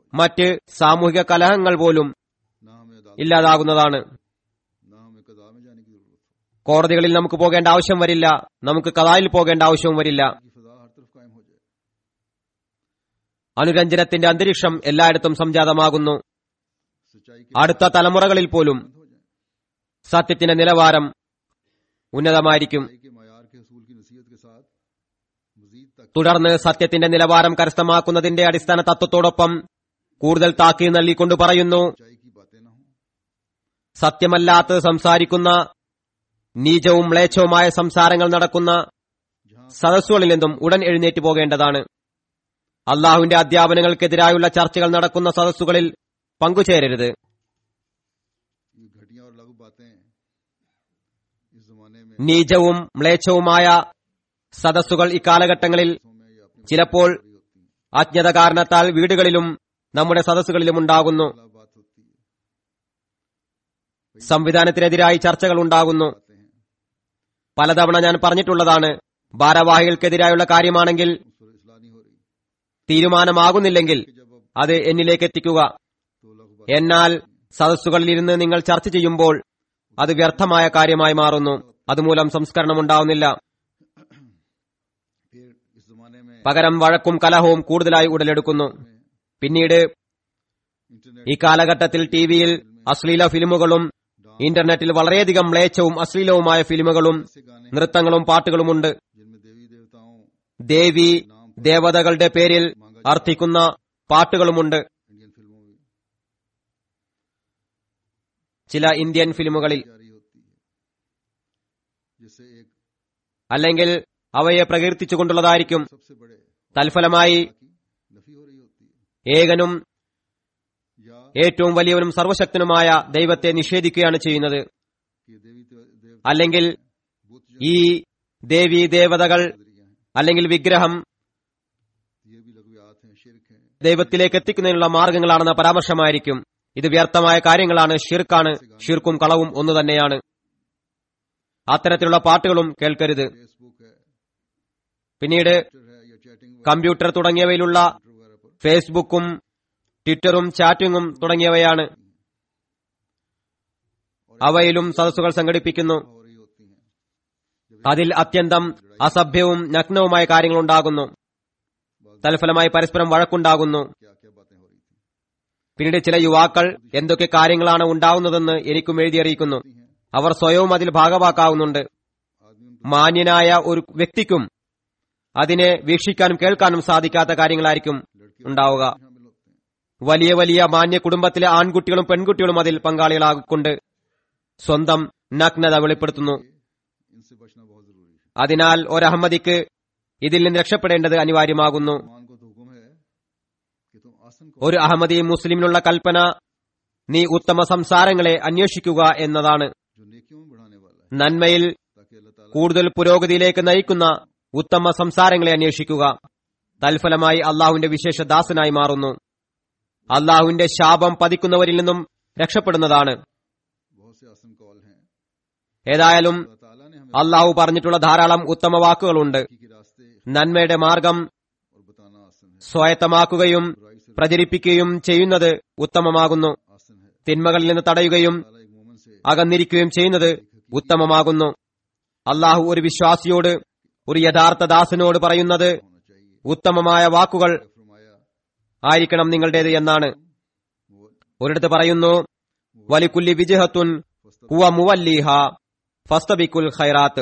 മറ്റ് സാമൂഹിക കലഹങ്ങൾ പോലും ना हमें अदालत ഇല്ലാതാകുന്നതാണ് ना हमें कदा में जाने की जरूरत हो കോടതികളിൽ നമുക്ക് പോകേണ്ട ആവശ്യം വരില്ല നമുക്ക് കഥായിൽ പോകേണ്ട ആവശ്യവും വരില്ല की फजा हर तरफ कायम हो जाए അനുരഞ്ജനത്തിന്റെ അന്തരീക്ഷം എല്ലായിടത്തും സംജാതമാകുന്നു सच्चाई के അടുത്ത തലമുറകളിൽ പോലും बंद हो जाए സത്യത്തിന്റെ നിലവാരം ഉന്നതമായിരിക്കും सच्चाई के मायार के हसूल की नसीहत के साथ मजीद तक തുടർന്ന് സത്യത്തിന്റെ നിലവാരം കരസ്ഥമാക്കുന്നതിന്റെ അടിസ്ഥാന തത്വത്തോടൊപ്പം കൂടുതൽ താക്കീത് നൽകിക്കൊണ്ട് പറയുന്നു सच्चाई की बातें ना हो സത്യമല്ലാത്തത് സംസാരിക്കുന്ന നീചവും മ്ലേച്ഛവുമായ സംസാരങ്ങൾ നടക്കുന്ന जहां സദസ്സുകളിൽ നിന്നും ഉടൻ എഴുന്നേറ്റ് പോകേണ്ടതാണ് അള്ളാഹുവിന്റെ അധ്യാപനങ്ങൾക്കെതിരായുള്ള ചർച്ചകൾ നടക്കുന്ന സദസ്സുകളിൽ പങ്കുചേരരുത് ये घटिया और लघु बातें इस जमाने में നീചവും മ്ലേച്ഛവുമായ സദസ്സുകൾ ഇക്കാലഘട്ടങ്ങളിൽ सौ में या अपनी ചിലപ്പോൾ होती है അജ്ഞത കാരണത്താൽ വീടുകളിലും നമ്മുടെ സദസ്സുകളിലും ഉണ്ടാകുന്നു अगला बात होती है സംവിധാനത്തിനെതിരായി ചർച്ചകൾ ഉണ്ടാകുന്നു बातें हैं പലതവണ ഞാൻ പറഞ്ഞിട്ടുള്ളതാണ് ഭാരവാഹികൾക്കെതിരായുള്ള കാര്യമാണെങ്കിൽ उस पर इसलाह नहीं हो रही തീരുമാനമാകുന്നില്ലെങ്കിൽ कि जब अब അത് എന്നിലേക്ക് എത്തിക്കുക तो लघु बात എന്നാൽ സദസ്സുകളിലിരുന്ന് നിങ്ങൾ ചർച്ച ചെയ്യുമ്പോൾ അത് വ്യർത്ഥമായ കാര്യമായി മാറുന്നു അതുമൂലം സംസ്കരണം ഉണ്ടാവുന്നില്ല फिर इस जमाने में പകരം വഴക്കും കലഹവും കൂടുതലായി ഉടലെടുക്കുന്നു പിന്നീട് इंटरनेट ഈ കാലഘട്ടത്തിൽ ടിവിയിൽ അശ്ലീല ഫിലിമുകളും ഇന്റർനെറ്റിൽ വളരെയധികം മ്ലേച്ഛവും അശ്ലീലവുമായ ഫിലിമുകളും से गाने നൃത്തങ്ങളും പാട്ടുകളുമുണ്ട് जिनमें देवी देवताओं ദേവി ദേവതകളുടെ പേരിൽ അർത്ഥിക്കുന്ന പാട്ടുകളുമുണ്ട് इंडियन फिल्मों में ചില ഇന്ത്യൻ ഫിലിമുകളിൽ जारी होती है जिससे एक അല്ലെങ്കിൽ അവയെ പ്രകീർത്തിച്ചുകൊണ്ടുള്ളതായിരിക്കും सबसे बड़े തൽഫലമായി की नफी हो रही होती है ഏകനും या ഏറ്റവും വലിയവനും സർവശക്തനുമായ ദൈവത്തെ നിഷേധിക്കുകയാണ് ചെയ്യുന്നത് कि देवी देव അല്ലെങ്കിൽ बुत जो ഈ ദേവി ദേവതകൾ नजरिया हैं അല്ലെങ്കിൽ വിഗ്രഹം ये भी लघुयात हैं शिरक हैं ദൈവത്തിലേക്ക് എത്തിക്കുന്നതിനുള്ള മാർഗങ്ങളാണെന്ന പരാമർശമായിരിക്കും ഇത് വ്യർത്ഥമായ കാര്യങ്ങളാണ് ഷിർക്കാണ് ഷിർക്കും കളവും ഒന്നു തന്നെയാണ് അത്തരത്തിലുള്ള പാട്ടുകളും കേൾക്കരുത് फेसबुक है പിന്നീട് ट्विटर है या चैटिंग കമ്പ്യൂട്ടർ തുടങ്ങിയവയിലുള്ള वगैरह पर ഫേസ്ബുക്കും ട്വിറ്ററും ചാറ്റിങ്ങും തുടങ്ങിയവയാണ് അവയിലും സദസ്സുകൾ സംഘടിപ്പിക്കുന്നു हो रही होती हैं അതിൽ അത്യന്തം അസഭ്യവും നഗ്നവുമായ കാര്യങ്ങൾ ഉണ്ടാകുന്നു തൽഫലമായി പരസ്പരം വഴക്കുണ്ടാകുന്നു क्या क्या बातें हो रही थी പിന്നീട് ചില യുവാക്കൾ എന്തൊക്കെ കാര്യങ്ങളാണ് ഉണ്ടാവുന്നതെന്ന് എനിക്കും എഴുതിയറിയിക്കുന്നു അവർ സ്വയവും അതിൽ ഭാഗവാക്കാവുന്നുണ്ട് आदमी उन മാന്യനായ ഒരു വ്യക്തിക്കും അതിനെ വീക്ഷിക്കാനും കേൾക്കാനും സാധിക്കാത്ത കാര്യങ്ങളായിരിക്കും ഉണ്ടാവുക शामिल होते हैं വലിയ വലിയ മാന്യ കുടുംബത്തിലെ ആൺകുട്ടികളും പെൺകുട്ടികളും അതിൽ പങ്കാളികളാകൊണ്ട് സ്വന്തം നഗ്നത വെളിപ്പെടുത്തുന്നു इनसे बचना बहुत जरूरी है അതിനാൽ ഒരഹമ്മദിക്ക് ഇതിൽ നിന്ന് രക്ഷപ്പെടേണ്ടത് അനിവാര്യമാകുന്നു मान को तो हुक्म है कि तुम आसन को ഒരു അഹമ്മദി മുസ്ലിമിനുള്ള കൽപ്പന നീ ഉത്തമ സംസാരങ്ങളെ അന്വേഷിക്കുക എന്നതാണ് जो नेकियों में बढ़ाने वाला है നന്മയിൽ ताकि अल्लाह ताला കൂടുതൽ പുരോഗതിയിലേക്ക് നയിക്കുന്ന ഉത്തമ സംസാരങ്ങളെ അന്വേഷിക്കുക തൽഫലമായി അള്ളാഹുവിന്റെ വിശേഷ ദാസനായി മാറുന്നു അള്ളാഹുവിന്റെ ശാപം പതിക്കുന്നവരിൽ നിന്നും രക്ഷപ്പെടുന്നതാണ് बहुत से आसन कॉल हैं ഏതായാലും अल्लाह ताला ने हमें അള്ളാഹു പറഞ്ഞിട്ടുള്ള ധാരാളം ഉത്തമ വാക്കുകളുണ്ട് की रास्ते നന്മയുടെ മാർഗം और बताना आसन है സ്വായത്തമാക്കുകയും बुराई से പ്രചരിപ്പിക്കുകയും ചെയ്യുന്നത് ഉത്തമമാകുന്നു आसन है തിന്മകളിൽ നിന്ന് തടയുകയും ताला एक मोमन से അകന്നിരിക്കുകയും ചെയ്യുന്നത് ഉത്തമമാകുന്നു അള്ളാഹു ഒരു വിശ്വാസിയോട് ഒരു യഥാർത്ഥ ദാസനോട് പറയുന്നത് होना चाहिए ഉത്തമമായ വാക്കുകൾ फरमाया ആയിരിക്കണം നിങ്ങളുടേത് എന്നാണ് वो ഒരിടത്ത് പറയുന്നു വലിക്കുല്ലി വിജഹത്തുൻ ഹുവ മുവല്ലിഹ ഫസ്തബിക്കുൽ ഖൈറാത്ത്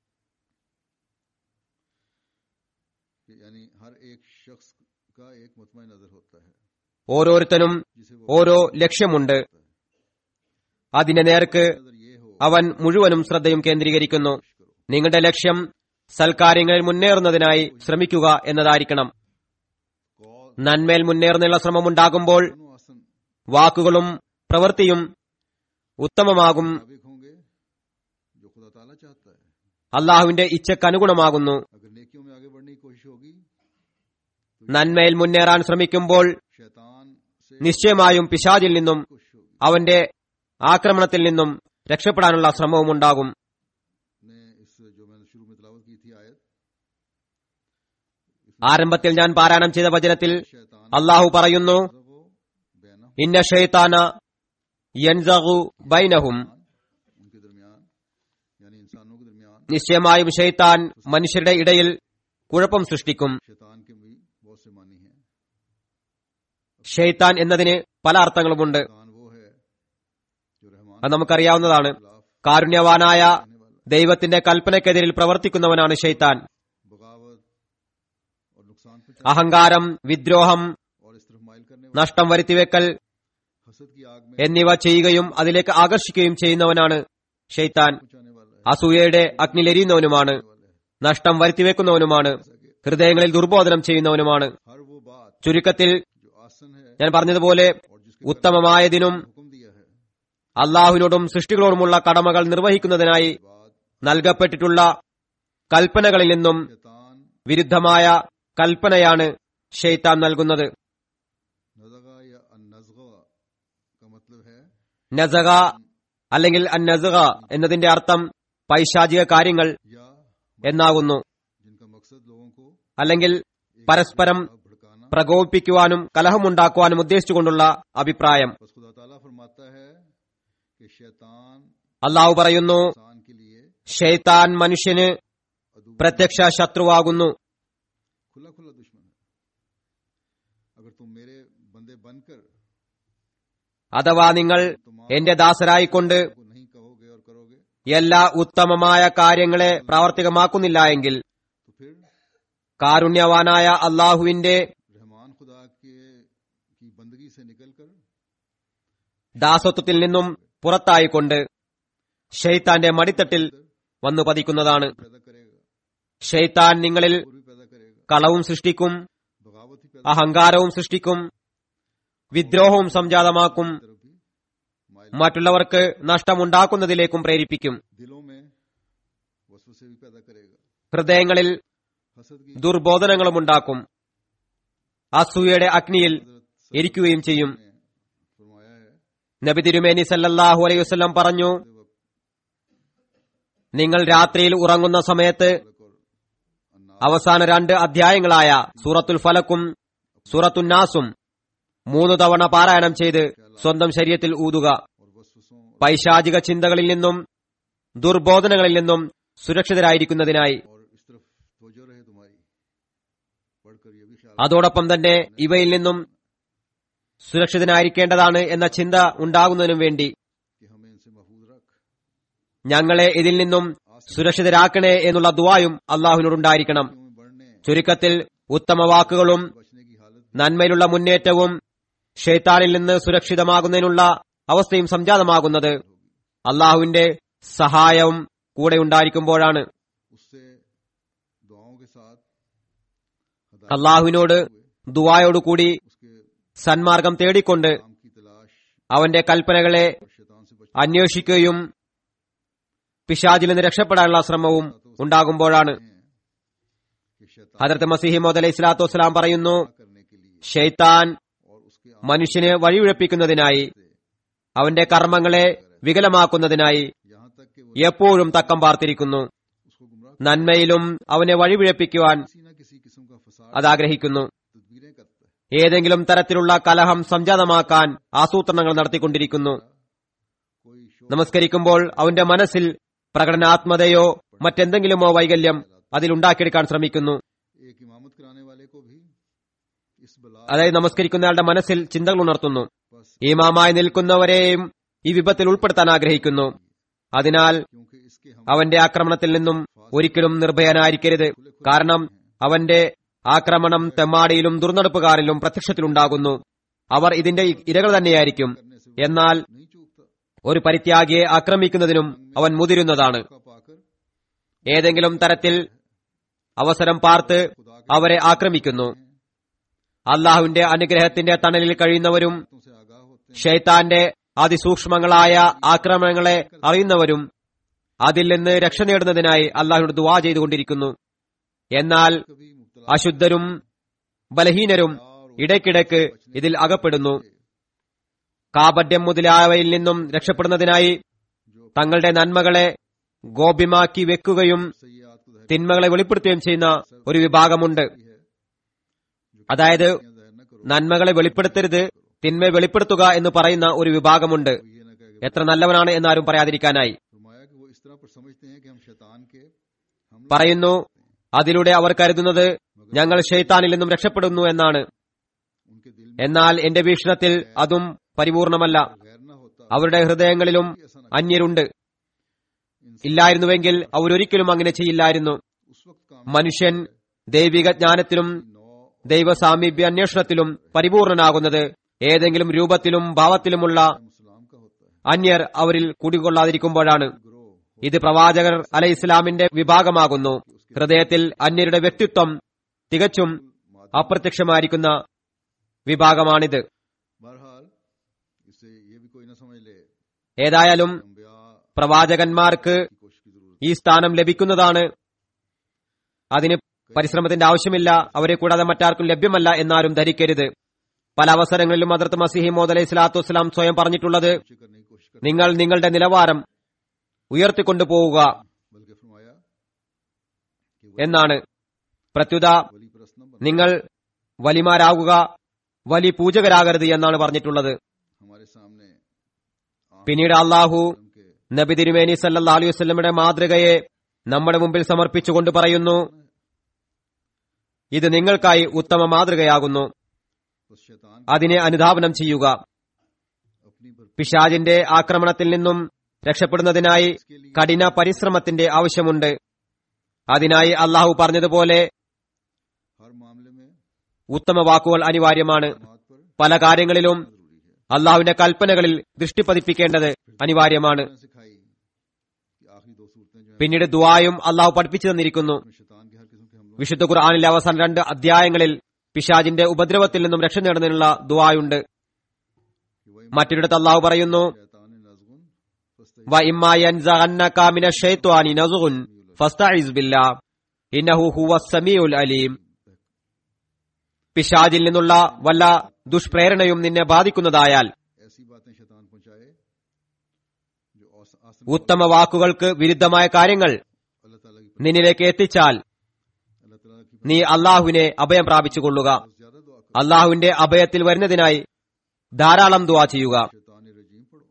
कि यानी हर एक शख्स का एक मुतम नजर होता है ഓരോരുത്തനും जिसे वो ഓരോ ലക്ഷ്യമുണ്ട് അതിന്റെ നേർക്ക് नजर ये हो അവൻ മുഴുവനും ശ്രദ്ധയും കേന്ദ്രീകരിക്കുന്നു നിങ്ങളുടെ ലക്ഷ്യം സൽക്കാര്യങ്ങളിൽ മുന്നേറുന്നതിനായി ശ്രമിക്കുക എന്നതായിരിക്കണം कॉल നന്മേൽ മുന്നേറുന്നുള്ള ശ്രമമുണ്ടാകുമ്പോൾ दोनों आसन വാക്കുകളും പ്രവൃത്തിയും ഉത്തമമാകും मुताबिक होंगे जो खुदा ताला चाहता है അള്ളാഹുവിന്റെ ഇച്ഛക്കനുഗുണമാകുന്നു अगर नेकियों में आगे बढ़ने की कोशिश होगी നന്മയിൽ മുന്നേറാൻ ശ്രമിക്കുമ്പോൾ शैतान से നിശ്ചയമായും പിശാചിൽ നിന്നും कोशिश होगी അവന്റെ ആക്രമണത്തിൽ നിന്നും രക്ഷപ്പെടാനുള്ള ശ്രമവും ഉണ്ടാകും ने इस जो मैंने शुरू में तलावत की थी आयत ആരംഭത്തിൽ ഞാൻ പാരായണം ചെയ്ത വചനത്തിൽ शैतान അള്ളാഹു പറയുന്നു वो ഇന്ന ഷെയ്ത്താന യൻസഗു ബൈനഹും उनके दरमियान यानी इंसानों के दरमियान നിശ്ചയമായും ഷെയ്ത്താൻ മനുഷ്യരുടെ ഇടയിൽ കുഴപ്പം സൃഷ്ടിക്കും शैतान के भी बहुत से मानी हैं ഷെയ്ത്താൻ എന്നതിന് പല അർത്ഥങ്ങളുമുണ്ട് शैतान वो है जो रहमान അത് നമുക്കറിയാവുന്നതാണ് के खिलाफ കാരുണ്യവാനായ रहने वाला ദൈവത്തിന്റെ കൽപ്പനയ്ക്കെതിരിൽ പ്രവർത്തിക്കുന്നവനാണ് ഷെയ്ത്താൻ बगावत और नुकसान पे അഹങ്കാരം വിദ്രോഹം और इस तरफ माइल करने वाला നഷ്ടം വരുത്തിവെക്കൽ हसद की आग में എന്നിവ ചെയ്യുകയും അതിലേക്ക് ആകർഷിക്കുകയും ചെയ്യുന്നവനാണ് ഷെയ്ത്താൻ पहुंचाने वाला है അസൂയയുടെ അഗ്നിലെരിയുന്നവനുമാണ് वाला है നഷ്ടം വരുത്തിവെക്കുന്നവനുമാണ് ഹൃദയങ്ങളിൽ ദുർബോധനം ചെയ്യുന്നവനുമാണ് हर वो बात ചുരുക്കത്തിൽ जो आसन है ഞാൻ പറഞ്ഞതുപോലെ और जिसके ഉത്തമമായതിനും हुक्म दिया है അള്ളാഹുവിനോടും സൃഷ്ടികളോടുമുള്ള കടമകൾ നിർവഹിക്കുന്നതിനായി बाद നൽകപ്പെട്ടിട്ടുള്ള കൽപ്പനകളിൽ നിന്നും शैतान വിരുദ്ധമായ കൽപ്പനയാണ് ഷെയ്ത്താൻ നൽകുന്നത് नजगा या नजगा का मतलब है നസക അല്ലെങ്കിൽ അന്നസക എന്നതിന്റെ അർത്ഥം പൈശാചിക കാര്യങ്ങൾ या എന്നാകുന്നു जिनका मकसद लोगों को അല്ലെങ്കിൽ एक പരസ്പരം दूसरे का भड़काना പ്രകോപിപ്പിക്കുവാനും കലഹമുണ്ടാക്കുവാനും ഉദ്ദേശിച്ചുകൊണ്ടുള്ള അഭിപ്രായം बस खुदा ताला फरमाता है कि शैतान അള്ളാഹു പറയുന്നു इंसान के लिए ഷെയ്ത്താൻ മനുഷ്യന് अदू പ്രത്യക്ഷ ശത്രുവാകുന്നു खुला खुला दुश्मन है अगर तुम मेरे बंदे बनकर അഥവാ നിങ്ങൾ तमाम എന്റെ ദാസരായിക്കൊണ്ട് को नहीं कहोगे और करोगे എല്ലാ ഉത്തമമായ കാര്യങ്ങളെ പ്രാവർത്തികമാക്കുന്നില്ല എങ്കിൽ तो फिर കാരുണ്യവാനായ അള്ളാഹുവിന്റെ रहमान खुदा के की बंदगी से निकलकर ദാസത്വത്തിൽ നിന്നും പുറത്തായിക്കൊണ്ട് ഷെയ്ത്താന്റെ മടിത്തട്ടിൽ വന്നു പതിക്കുന്നതാണ് पैदा करेगा ഷെയ്ത്താൻ നിങ്ങളിൽ और भी पैदा करेगा കളവും സൃഷ്ടിക്കും बगावत ही पैदा അഹങ്കാരവും സൃഷ്ടിക്കും വിദ്രോഹവും സംജാതമാക്കും तरफ भी माइल മറ്റുള്ളവർക്ക് നഷ്ടമുണ്ടാക്കുന്നതിലേക്കും പ്രേരിപ്പിക്കും दिलों में वसवसे भी पैदा करेगा ഹൃദയങ്ങളിൽ हसद की ദുർബോധനങ്ങളും ഉണ്ടാക്കും അസൂയയുടെ അഗ്നിയിൽ हजरत എരിക്കുകയും ചെയ്യും ने फरमाया है നബി തിരുമേനി സല്ലല്ലാഹു അലൈഹി വസല്ലം പറഞ്ഞു നിങ്ങൾ രാത്രിയിൽ ഉറങ്ങുന്ന സമയത്ത് और अन्ना അവസാന രണ്ട് അധ്യായങ്ങളായ സൂറത്തുൽ ഫലക്കും സൂറത്തുൽ നാസും മൂന്ന് തവണ പാരായണം ചെയ്ത് സ്വന്തം ശരീരത്തിൽ ഊതുക और वसवसों പൈശാചിക ചിന്തകളിൽ നിന്നും ദുർബോധനങ്ങളിൽ നിന്നും സുരക്ഷിതരായിരിക്കുന്നതിനായി और इस तरफ तवज्जो रहे तुम्हारी पढ़कर ये भी ख्याल അതോടൊപ്പം തന്നെ ഇവയിൽ നിന്നും സുരക്ഷിതനായിരിക്കേണ്ടതാണ് എന്ന ചിന്ത ഉണ്ടാകുന്നതിനും വേണ്ടി कि हमें इनसे महफूज रख ഞങ്ങളെ ഇതിൽ നിന്നും സുരക്ഷിതരാക്കണേ എന്നുള്ള ദുവായും അള്ളാഹുവിനോടുണ്ടായിരിക്കണം में बढ़ने ചുരുക്കത്തിൽ ഉത്തമ വാക്കുകളും बचने की हालत നന്മയിലുള്ള മുന്നേറ്റവും ഷെയ്ത്താനിൽ നിന്ന് സുരക്ഷിതമാകുന്നതിനുള്ള അവസ്ഥയും സംജാതമാകുന്നത് അള്ളാഹുവിന്റെ സഹായവും കൂടെ ഉണ്ടായിരിക്കുമ്പോഴാണ് उससे दुआओं के साथ हदायत അള്ളാഹുവിനോട് हुए ദുവായോടുകൂടി उसके സന്മാർഗം തേടിക്കൊണ്ട് काम की तलाश അവന്റെ കൽപ്പനകളെ और शैतान से बचने അന്വേഷിക്കുകയും പിശാചിൽ നിന്ന് രക്ഷപ്പെടാനുള്ള ശ്രമവും ഉണ്ടാകുമ്പോഴാണ് हैं कि शैतान ഹജറത്ത് മസീഹിമോദ് അലൈഹി സ്വലാത്തു വസ്സലാം പറയുന്നു करने के लिए ഷെയ്ത്താൻ और उसके മനുഷ്യനെ വഴിയുഴപ്പിക്കുന്നതിനായി से അവന്റെ കർമ്മങ്ങളെ വികലമാക്കുന്നതിനായി यहाँ तक कि वो എപ്പോഴും തക്കം പാർത്തിരിക്കുന്നു उसको गुमराह നന്മയിലും അവനെ വഴിപിഴപ്പിക്കുവാൻ किसी न किसी किस्म का फसाद അത് ആഗ്രഹിക്കുന്നു तदबीरें करता है ഏതെങ്കിലും തരത്തിലുള്ള കലഹം സംജാതമാക്കാൻ ആസൂത്രണങ്ങൾ നടത്തിക്കൊണ്ടിരിക്കുന്നു कोई शोर നമസ്കരിക്കുമ്പോൾ അവന്റെ മനസ്സിൽ പ്രകടനാത്മതയോ മറ്റെന്തെങ്കിലുമോ വൈകല്യം അതിലുണ്ടാക്കിയെടുക്കാൻ ശ്രമിക്കുന്നു एक इमामत कराने वाले को भी इस बला അതായത് നമസ്കരിക്കുന്നയാളുടെ മനസ്സിൽ ചിന്തകൾ ഉണർത്തുന്നു बस ഈമാമായി നിൽക്കുന്നവരെയും ഈ വിപത്തിൽ ഉൾപ്പെടുത്താൻ ആഗ്രഹിക്കുന്നു അതിനാൽ क्योंकि इसके हम അവന്റെ ആക്രമണത്തിൽ നിന്നും ഒരിക്കലും നിർഭയനായിരിക്കരുത് കാരണം അവന്റെ ആക്രമണം തെമ്മാടിയിലും ദുർനടപ്പുകാരിലും പ്രത്യക്ഷത്തിലുണ്ടാകുന്നു അവർ ഇതിന്റെ ഇരകൾ തന്നെയായിരിക്കും करने से എന്നാൽ नहीं चूकता ഒരു പരിത്യാഗിയെ ആക്രമിക്കുന്നതിനും അവൻ മുതിരുന്നതാണ് का पाकर ഏതെങ്കിലും തരത്തിൽ അവസരം പാർത്ത് അവരെ ആക്രമിക്കുന്നു അള്ളാഹുവിന്റെ അനുഗ്രഹത്തിന്റെ തണലിൽ കഴിയുന്നവരും तुम से आगाह होते हैं ഷെയ്ത്താന്റെ അതിസൂക്ഷ്മങ്ങളായ ആക്രമണങ്ങളെ അറിയുന്നവരും അതിൽ നിന്ന് രക്ഷ നേടുന്നതിനായി അള്ളാഹുവിനോട് ദുവാ ചെയ്തുകൊണ്ടിരിക്കുന്നു എന്നാൽ कभी मुब्तला അശുദ്ധരും ബലഹീനരും ഇടയ്ക്കിടയ്ക്ക് ഇതിൽ അകപ്പെടുന്നു കാപഡ്യം മുതലായവയിൽ നിന്നും രക്ഷപ്പെടുന്നതിനായി തങ്ങളുടെ നന്മകളെ ഗോപ്യമാക്കി വെക്കുകയും सयाद को जहर തിന്മകളെ വെളിപ്പെടുത്തുകയും ചെയ്യുന്ന ഒരു വിഭാഗമുണ്ട് है അതായത് जाहिर न करो നന്മകളെ വെളിപ്പെടുത്തരുത് തിന്മ വെളിപ്പെടുത്തുക എന്ന് പറയുന്ന ഒരു വിഭാഗമുണ്ട് वो ये ना कहे എത്ര നല്ലവനാണ് എന്നാരും പറയാതിരിക്കാനായി फरमाया कि वो इस तरह पर समझते हैं कि हम शैतान के हम പറയുന്നു അതിലൂടെ അവർ കരുതുന്നത് ഞങ്ങൾ ഷെയ്ത്താനിൽ നിന്നും രക്ഷപ്പെടുന്നു എന്നാണ് उनके दिल में എന്നാൽ എന്റെ വീക്ഷണത്തിൽ അതും പരിപൂർണമല്ല गैर न होता അവരുടെ ഹൃദയങ്ങളിലും അന്യരുണ്ട് ഇല്ലായിരുന്നുവെങ്കിൽ അവരൊരിക്കലും അങ്ങനെ ചെയ്യില്ലായിരുന്നു उस वक्त काम മനുഷ്യൻ ദൈവിക ജ്ഞാനത്തിലും नौ ദൈവസാമീപ്യ അന്വേഷണത്തിലും പരിപൂർണനാകുന്നത് ഏതെങ്കിലും രൂപത്തിലും ഭാവത്തിലുമുള്ള मुसलाम का होता है അന്യർ അവരിൽ കുടികൊള്ളാതിരിക്കുമ്പോഴാണ് ग्रोह ഇത് പ്രവാചകർ അല ഇസ്ലാമിന്റെ വിഭാഗമാകുന്നു ഹൃദയത്തിൽ അന്യരുടെ വ്യക്തിത്വം തികച്ചും അപ്രത്യക്ഷമായിരിക്കുന്ന വിഭാഗമാണിത് बहरहाल इससे ये भी कोई ना समझ ले ഏതായാലും अम्बिया പ്രവാചകന്മാർക്ക് की कोशिश की जरूरत ഈ സ്ഥാനം ലഭിക്കുന്നതാണ് അതിന് പരിശ്രമത്തിന്റെ ആവശ്യമില്ല അവരെ കൂടാതെ മറ്റാർക്കും ലഭ്യമല്ല എന്നാരും ധരിക്കരുത് പല അവസരങ്ങളിലും അതിർത്ത് മസിഹി മോദ് അലൈഹി സ്വലാത്തു വസ്സലാം സ്വയം പറഞ്ഞിട്ടുള്ളത് ऊंचे करने की कोशिश कर നിങ്ങൾ നിങ്ങളുടെ നിലവാരം ഉയർത്തിക്കൊണ്ടു പോവുക बल्कि फरमाया कि എന്നാണ് പ്രത്യുത वली परस्त न बन നിങ്ങൾ വലിമാരാകുക വലി പൂജകരാകരുത് എന്നാണ് പറഞ്ഞിട്ടുള്ളത് हमारे सामने आम പിന്നീട് അള്ളാഹു धर्म के നബി തിരുമേനി സല്ലാ അലൈഹി വസ്ലമിയുടെ മാതൃകയെ നമ്മുടെ മുമ്പിൽ സമർപ്പിച്ചുകൊണ്ട് പറയുന്നു ഇത് നിങ്ങൾക്കായി ഉത്തമ മാതൃകയാകുന്നു बस शैतान അതിനെ അനുധാവനം ചെയ്യുക अपनी भर പിശാജിന്റെ ആക്രമണത്തിൽ നിന്നും രക്ഷപ്പെടുന്നതിനായി കഠിന പരിശ്രമത്തിന്റെ ആവശ്യമുണ്ട് അതിനായി അള്ളാഹു പറഞ്ഞതുപോലെ हर मामले में ഉത്തമ വാക്കുകൾ അനിവാര്യമാണ് समाज पर പല കാര്യങ്ങളിലും जरूरी है അള്ളാഹുവിന്റെ കൽപ്പനകളിൽ ദൃഷ്ടി പതിപ്പിക്കേണ്ടത് അനിവാര്യമാണ് मैंने सिखाई कि आखिरी दो सूरतें जो है പിന്നീട് ദുആയും അള്ളാഹു പഠിപ്പിച്ചു തന്നിരിക്കുന്നു उसमें शैतान के हर किस्म के हमलों വിശുദ്ധ ഖുർആാനിലെ അവസാന രണ്ട് അധ്യായങ്ങളിൽ പിശാജിന്റെ ഉപദ്രവത്തിൽ നിന്നും രക്ഷ നേടുന്നതിനുള്ള ദുആയുണ്ട് कि वही മറ്റൊരിടത്ത് അള്ളാഹു പറയുന്നു शैतान नजगुन फस्तईज़ "വ ഇമ്മാ യൻസഗന്നക മിനശ് ശൈത്വാനി നസ്ഗുൻ ഫസ്തഇസ് ബില്ലാഹ് ഇന്നഹു ഹുവസ് സമീഉൽ അലീം പിശാജിൽ നിന്നുള്ള വല്ല ദുഷ്പ്രേരണയും നിന്നെ ബാധിക്കുന്നതായാൽ ऐसी बातें शैतान पहुंचाए जो आस- आसम ഉത്തമ വാക്കുകൾക്ക് വിരുദ്ധമായ കാര്യങ്ങൾ अल्लाह ताला की നിന്നിലേക്ക് എത്തിച്ചാൽ अल्लाह ताला की നീ അള്ളാഹുവിനെ അഭയം പ്രാപിച്ചുകൊള്ളുക बहुत ज्यादा दुआ करो അള്ളാഹുവിന്റെ അഭയത്തിൽ വരുന്നതിനായി ധാരാളം ദുആ ചെയ്യുക शैतान रजीम पढ़ो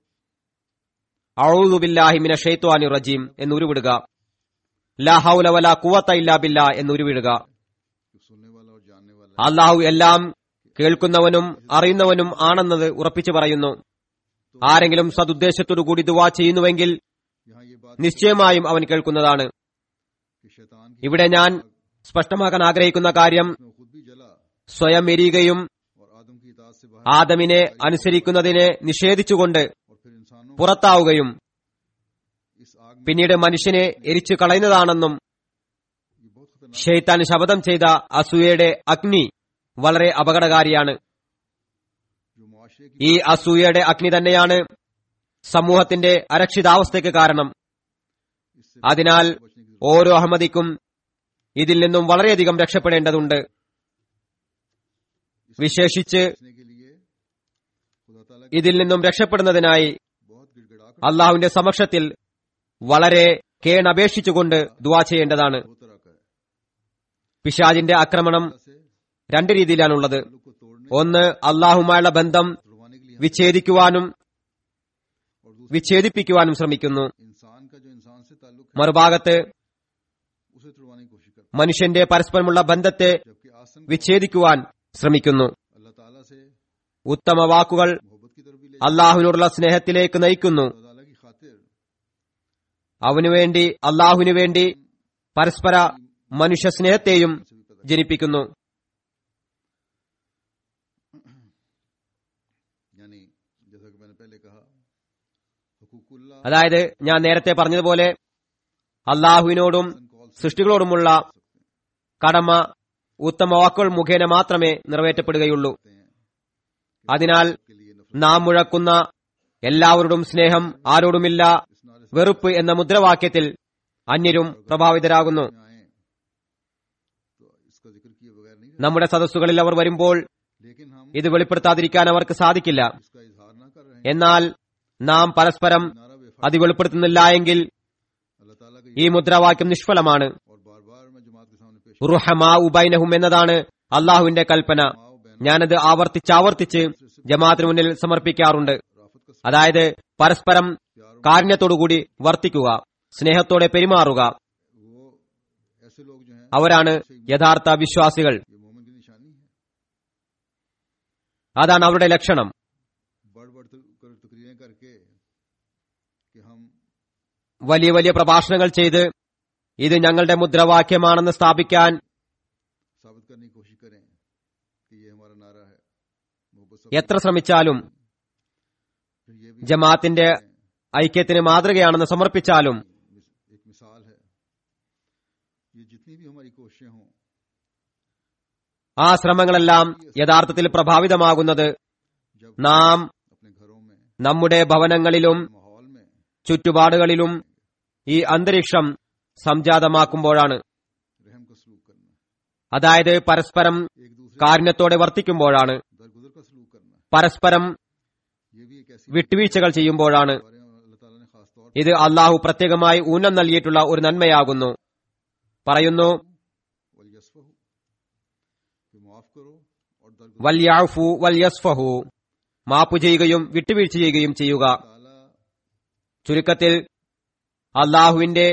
ഔദുബില്ലാഹി മിന ഷെയ്ത്വാനി റജീം എന്നുരുവിടുക ലാ ഹൗല വലാ കുവത്ത ഇല്ലാ ബില്ലാ എന്നുരുവിടുക कि सुनने वाला और जानने वाला അള്ളാഹു എല്ലാം കേൾക്കുന്നവനും അറിയുന്നവനും ആണെന്നത് ഉറപ്പിച്ചു പറയുന്നു ആരെങ്കിലും സതുദ്ദേശത്തോടു കൂടി ദുവാ ചെയ്യുന്നുവെങ്കിൽ यहाँ ये बात നിശ്ചയമായും അവൻ കേൾക്കുന്നതാണ് कि शैतान की ഇവിടെ ഞാൻ സ്പഷ്ടമാക്കാൻ ആഗ്രഹിക്കുന്ന കാര്യം में खुद भी जला സ്വയം എരിയുകയും और आदम की इताद से बाहर ആദമിനെ അനുസരിക്കുന്നതിനെ നിഷേധിച്ചുകൊണ്ട് और फिर इंसानों പുറത്താവുകയും इस आग में പിന്നീട് മനുഷ്യനെ എരിച്ചു കളയുന്നതാണെന്നും ये बहुत खतरनाक ഷെയ്ത്താൻ ശപഥം ചെയ്ത അസൂയയുടെ അഗ്നി വളരെ അപകടകാരിയാണ് जो मुआशरे की ഈ അസൂയയുടെ അഗ്നി തന്നെയാണ് സമൂഹത്തിന്റെ അരക്ഷിതാവസ്ഥയ്ക്ക് കാരണം इससे അതിനാൽ बचने की जरूरत ഓരോ അഹമ്മദിക്കും ഇതിൽ നിന്നും വളരെയധികം രക്ഷപ്പെടേണ്ടതുണ്ട് വിശേഷിച്ച് बचने के लिए खुदा ताला की ഇതിൽ निന്നും രക്ഷപ്പെടുന്നതിനായി बहुत गिड़गिड़ा कर അള്ളാഹുവിന്റെ സമക്ഷത്തിൽ വളരെ കേണപേക്ഷിച്ചുകൊണ്ട് ദുവാ ചെയ്യേണ്ടതാണ് दो तरह का है പിശാജിന്റെ ആക്രമണം से രണ്ട് രീതിയിലാണുള്ളത് ताल्लुक को तोड़ने ഒന്ന് അള്ളാഹുമായുള്ള ബന്ധം तुड़वाने के लिए വിച്ഛേദിക്കുവാനും और दूसरा വിച്ഛേദിപ്പിക്കുവാനും ശ്രമിക്കുന്നു इंसान का जो इंसान से ताल्लुक है മറുഭാഗത്ത് उसे तुड़वाने की कोशिश करता മനുഷ്യന്റെ പരസ്പരമുള്ള ബന്ധത്തെ है जबकि आसन को വിച്ഛേദിക്കുവാൻ ശ്രമിക്കുന്നു अल्लाह ताला से ഉത്തമ വാക്കുകൾ मोहब्बत की तरफ भी ले അള്ളാഹുവിനോടുള്ള സ്നേഹത്തിലേക്ക് നയിക്കുന്നു खुदा ताला की खातिर അവനു വേണ്ടി അള്ളാഹുവിനു വേണ്ടി പരസ്പര മനുഷ്യ സ്നേഹത്തെയും से भी पैदा ജനിപ്പിക്കുന്നു यानी जैसा कि मैंने पहले कहा हुकूकुल्लाह അതായത് ഞാൻ നേരത്തെ പറഞ്ഞതുപോലെ അള്ളാഹുവിനോടും സൃഷ്ടികളോടുമുള്ള കടമ ഉത്തമ വാക്കുകൾ മുഖേന മാത്രമേ നിറവേറ്റപ്പെടുകയുള്ളൂ അതിനാൽ के लिए नफरत നാം മുഴക്കുന്ന എല്ലാവരോടും സ്നേഹം ആരോടുമില്ല इस नारे से വെറുപ്പ് എന്ന മുദ്രാവാക്യത്തിൽ അന്യരും പ്രഭാവിതരാകുന്നു में आए तो इसका जिक्र किए बगैर नहीं നമ്മുടെ സദസ്സുകളിൽ അവർ വരുമ്പോൾ रहे लेकिन हम ഇത് വെളിപ്പെടുത്താതിരിക്കാൻ അവർക്ക് സാധിക്കില്ല इसका इजहार ना कर रहे हैं എന്നാൽ നാം പരസ്പരം नारा बेफा അത് വെളിപ്പെടുത്തുന്നില്ല എങ്കിൽ अल्लाह ताला का ഈ മുദ്രാവാക്യം നിഷ്ഫലമാണ് और बार बार मैं जमात के सामने पेश റുഹമാ ഉബൈനഹും എന്നതാണ് അള്ളാഹുവിന്റെ കൽപ്പന माओ बहनों ഞാനത് ആവർത്തിച്ചാവർത്തിച്ച് ജമാഅത്തിന് മുന്നിൽ സമർപ്പിക്കാറുണ്ട് राफत का അതായത് പരസ്പരം കാരുണ്യത്തോടുകൂടി വർത്തിക്കുക സ്നേഹത്തോടെ പെരുമാറുക वो ऐसे लोग जो हैं അവരാണ് യഥാർത്ഥ വിശ്വാസികൾ ये मोमिन की निशानी है അതാണ് അവരുടെ ലക്ഷണം बढ़ बढ़ कर तकरीरें करके कि हम വലിയ വലിയ പ്രഭാഷണങ്ങൾ ചെയ്ത് ഇത് ഞങ്ങളുടെ മുദ്രാവാക്യമാണെന്ന് സ്ഥാപിക്കാൻ साबित करने की कोशिश करें कि ये हमारा नारा है मोहब्बत सब എത്ര ശ്രമിച്ചാലും फिर ये भी ജമാഅത്തിന്റെ ഐക്യത്തിന് മാതൃകയാണെന്ന് സമർപ്പിച്ചാലും एक मिसाल है ये जितनी भी हमारी कोशिशें हों ആ ശ്രമങ്ങളെല്ലാം യഥാർത്ഥത്തിൽ പ്രഭാവിതമാകുന്നത് जब നാം अपने घरों में നമ്മുടെ ഭവനങ്ങളിലും माहौल में ചുറ്റുപാടുകളിലും ഈ അന്തരീക്ഷം സംജാതമാക്കുമ്പോഴാണ് रहम का सलूक करना അതായത് പരസ്പരം एक दूसरे കാരുണ്യത്തോടെ വർത്തിക്കുമ്പോഴാണ് दरगुजर का सलूक करना പരസ്പരം ये भी एक ऐसी വിട്ടുവീഴ്ചകൾ ചെയ്യുമ്പോഴാണ് बात है अल्लाह ताला ने खास तौर ഇത് അള്ളാഹു പ്രത്യേകമായി ഊനം നൽകിയിട്ടുള്ള ഒരു നന്മയാകുന്നു പറയുന്നു वल यसफहु कि माफ करो और दरगुजर വല്യാഫു വല്യസ്ഫഹു മാപ്പു ചെയ്യുകയും വിട്ടുവീഴ്ച ചെയ്യുകയും ചെയ്യുക ताला ചുരുക്കത്തിൽ അള്ളാഹുവിന്റെ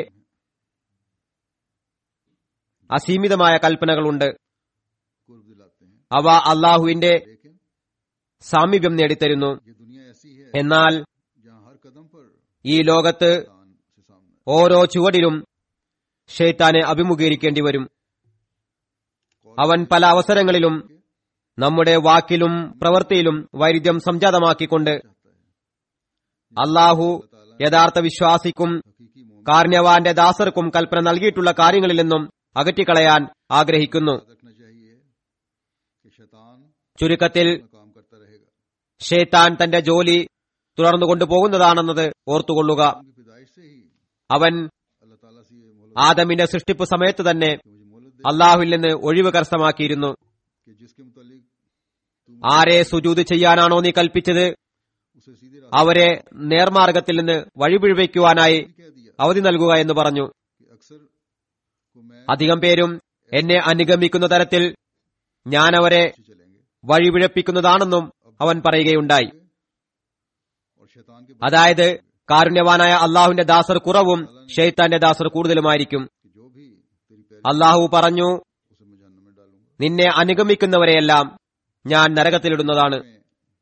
അസീമിതമായ കൽപ്പനകളുണ്ട് कुर्ब दिलाते हैं അവ അള്ളാഹുവിന്റെ लेकिन സാമീപ്യം നേടിത്തരുന്നു ये दुनिया ऐसी है എന്നാൽ जहाँ हर कदम पर ഈ ലോകത്ത് तान से सामने ഓരോ ചുവടിലും ഷെയ്ത്താനെ അഭിമുഖീകരിക്കേണ്ടി വരും അവൻ പല അവസരങ്ങളിലും നമ്മുടെ വാക്കിലും പ്രവൃത്തിയിലും വൈരുദ്ധ്യം സംജാതമാക്കിക്കൊണ്ട് चाहता है അള്ളാഹു യഥാർത്ഥ വിശ്വാസിക്കും हकीकी मोमिन കാർണ്യവാന്റെ ദാസർക്കും കൽപ്പന നൽകിയിട്ടുള്ള കാര്യങ്ങളിൽ നിന്നും അകറ്റിക്കളയാൻ ആഗ്രഹിക്കുന്നു याद रखना चाहिए कि शैतान ചുരുക്കത്തിൽ अपना काम करता रहेगा ഷെയ്ത്താൻ തന്റെ ജോലി തുടർന്നു കൊണ്ടുപോകുന്നതാണെന്നത് ഓർത്തുകൊള്ളുക उनकी पैदाइश से ही അവൻ अल्लाह ताला से ये मोहलत ആദമിന്റെ സൃഷ്ടിപ്പ് സമയത്ത് തന്നെ कि मुझे मोहलत दे അള്ളാഹുവിൽ നിന്ന് ഒഴിവ് കരസ്ഥമാക്കിയിരുന്നു कि जिसके मुतालिक तू ആരെ സുജൂത് ചെയ്യാനാണോ നീ കൽപ്പിച്ചത് उसे सीधे रास्ते അവരെ നേർമാർഗത്തിൽ നിന്ന് വഴിപിഴവയ്ക്കുവാനായി भी कह दिया അവധി നൽകുക എന്ന് പറഞ്ഞു कि अक्सर को मैं അധികം പേരും എന്നെ അനുഗമിക്കുന്ന തരത്തിൽ ഞാൻ അവരെ पीछे चलेंगे വഴിപിഴപ്പിക്കുന്നതാണെന്നും അവൻ പറയുകയുണ്ടായി और शैतान के അതായത് കാരുണ്യവാനായ അള്ളാഹുവിന്റെ ദാസർ കുറവും ഷെയ്ത്താന്റെ ദാസർ കൂടുതലുമായിരിക്കും कि जो भी तेरी पैर അള്ളാഹു പറഞ്ഞു उसे मैं जहन्नम में डालूंगा നിന്നെ അനുഗമിക്കുന്നവരെയെല്ലാം ഞാൻ നരകത്തിലിടുന്നതാണ് में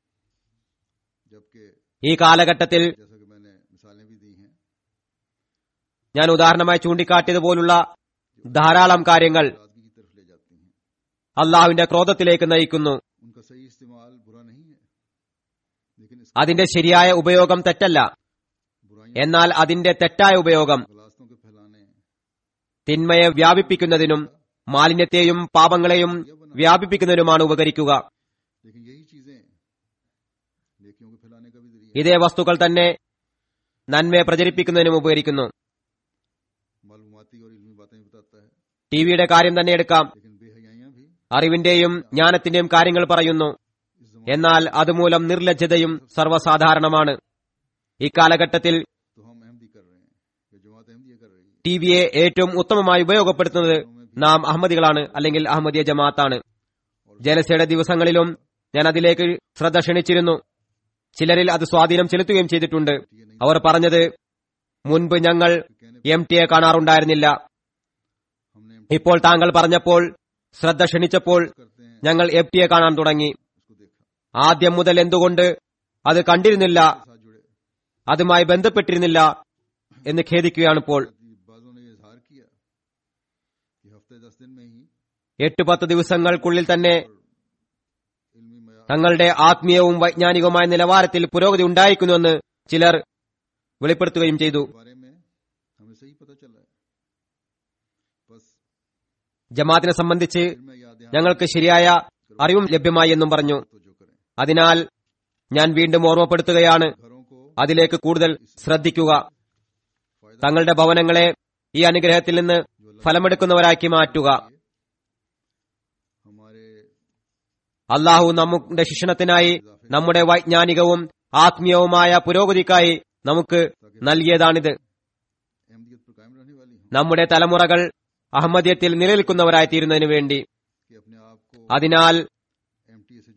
जबकि ഈ കാലഘട്ടത്തിൽ जैसा कि मैंने मिसालें भी दी हैं ഞാൻ ഉദാഹരണമായി ചൂണ്ടിക്കാട്ടിയതുപോലുള്ള ധാരാളം കാര്യങ്ങൾ नाराजगी की तरफ ले जाती हैं അള്ളാഹുവിന്റെ ക്രോധത്തിലേക്ക് നയിക്കുന്നു उनका सही इस्तेमाल बुरा नहीं है लेकिन इस അതിന്റെ ശരിയായ ഉപയോഗം തെറ്റല്ല बुराइयां എന്നാൽ അതിന്റെ തെറ്റായ ഉപയോഗം गलास्तों के फैलाने തിന്മയെ വ്യാപിപ്പിക്കുന്നതിനും മാലിന്യത്തെയും പാപങ്ങളെയും വ്യാപിപ്പിക്കുന്നതിനുമാണ് ഉപകരിക്കുക लेकिन यही चीजें नेकियों के फैलाने का भी जरिया ഇതേ വസ്തുക്കൾ തന്നെ നന്മയെ പ്രചരിപ്പിക്കുന്നതിനും ഉപകരിക്കുന്നു मालूमाती और इल्मी बातें भी बताता है ടിവിയുടെ കാര്യം തന്നെ എടുക്കാം लेकिन बेहयाइयां भी അറിവിന്റെയും ജ്ഞാനത്തിന്റെയും കാര്യങ്ങൾ പറയുന്നു इस जमाने എന്നാൽ അതുമൂലം നിർലജ്ജതയും സർവ്വസാധാരണമാണ് ഇക്കാലഘട്ടത്തിൽ तो हम अहमदी कर रहे हैं ये जमात अहमदी कर रही है ടിവിയെ ഏറ്റവും ഉത്തമമായി ഉപയോഗപ്പെടുത്തുന്നത് നാം അഹമ്മദികളാണ് അല്ലെങ്കിൽ അഹമ്മദിയ ജമാഅത്താണ് ജലസയുടെ ദിവസങ്ങളിലും ഞാൻ അതിലേക്ക് ശ്രദ്ധ ക്ഷണിച്ചിരുന്നു ചിലരിൽ അത് സ്വാധീനം ചെലുത്തുകയും ചെയ്തിട്ടുണ്ട് അവർ പറഞ്ഞത് മുൻപ് ഞങ്ങൾ എം ടിയെ കാണാറുണ്ടായിരുന്നില്ല हमने ഇപ്പോൾ താങ്കൾ പറഞ്ഞപ്പോൾ ശ്രദ്ധ ക്ഷണിച്ചപ്പോൾ करते हैं ഞങ്ങൾ എം ടിയെ കാണാൻ തുടങ്ങി उसको देखा ആദ്യം മുതൽ എന്തുകൊണ്ട് അത് കണ്ടിരുന്നില്ല के साथ जुड़े അതുമായി ബന്ധപ്പെട്ടിരുന്നില്ല എന്ന് ഖേദിക്കുകയാണിപ്പോൾ बाजों ने ये इजहार किया कि हफ्ते दस दिन में ही എട്ട് പത്ത് ദിവസങ്ങൾക്കുള്ളിൽ തന്നെ इल्मी मया തങ്ങളുടെ ആത്മീയവും വൈജ്ഞാനികവുമായ നിലവാരത്തിൽ പുരോഗതി ഉണ്ടായിരിക്കുന്നുവെന്ന് ചിലർ വെളിപ്പെടുത്തുകയും ചെയ്തു के बारे में हमें सही पता चला है बस ജമാഅത്തിനെ സംബന്ധിച്ച് फिर मैं याद यहाँ ഞങ്ങൾക്ക് ശരിയായ അറിവും ലഭ്യമായി എന്നും പറഞ്ഞു तो जो करें അതിനാൽ ഞാൻ വീണ്ടും ഓർമ്മപ്പെടുത്തുകയാണ് घरों को അതിലേക്ക് കൂടുതൽ ശ്രദ്ധിക്കുക फायदा തങ്ങളുടെ ഭവനങ്ങളെ ഈ അനുഗ്രഹത്തിൽ നിന്ന് ഫലമെടുക്കുന്നവരാക്കി മാറ്റുക हमारे അള്ളാഹു നമ്മുടെ ശിക്ഷണത്തിനായി നമ്മുടെ വൈജ്ഞാനികവും ആത്മീയവുമായ പുരോഗതിക്കായി നമുക്ക് നൽകിയതാണിത് अहमदियत पर कायम रहने वाली हूँ നമ്മുടെ തലമുറകൾ അഹമ്മദിയത്തിൽ നിലനിൽക്കുന്നവരായി തീരുന്നതിനു വേണ്ടി कि अपने आप को അതിനാൽ एम टी से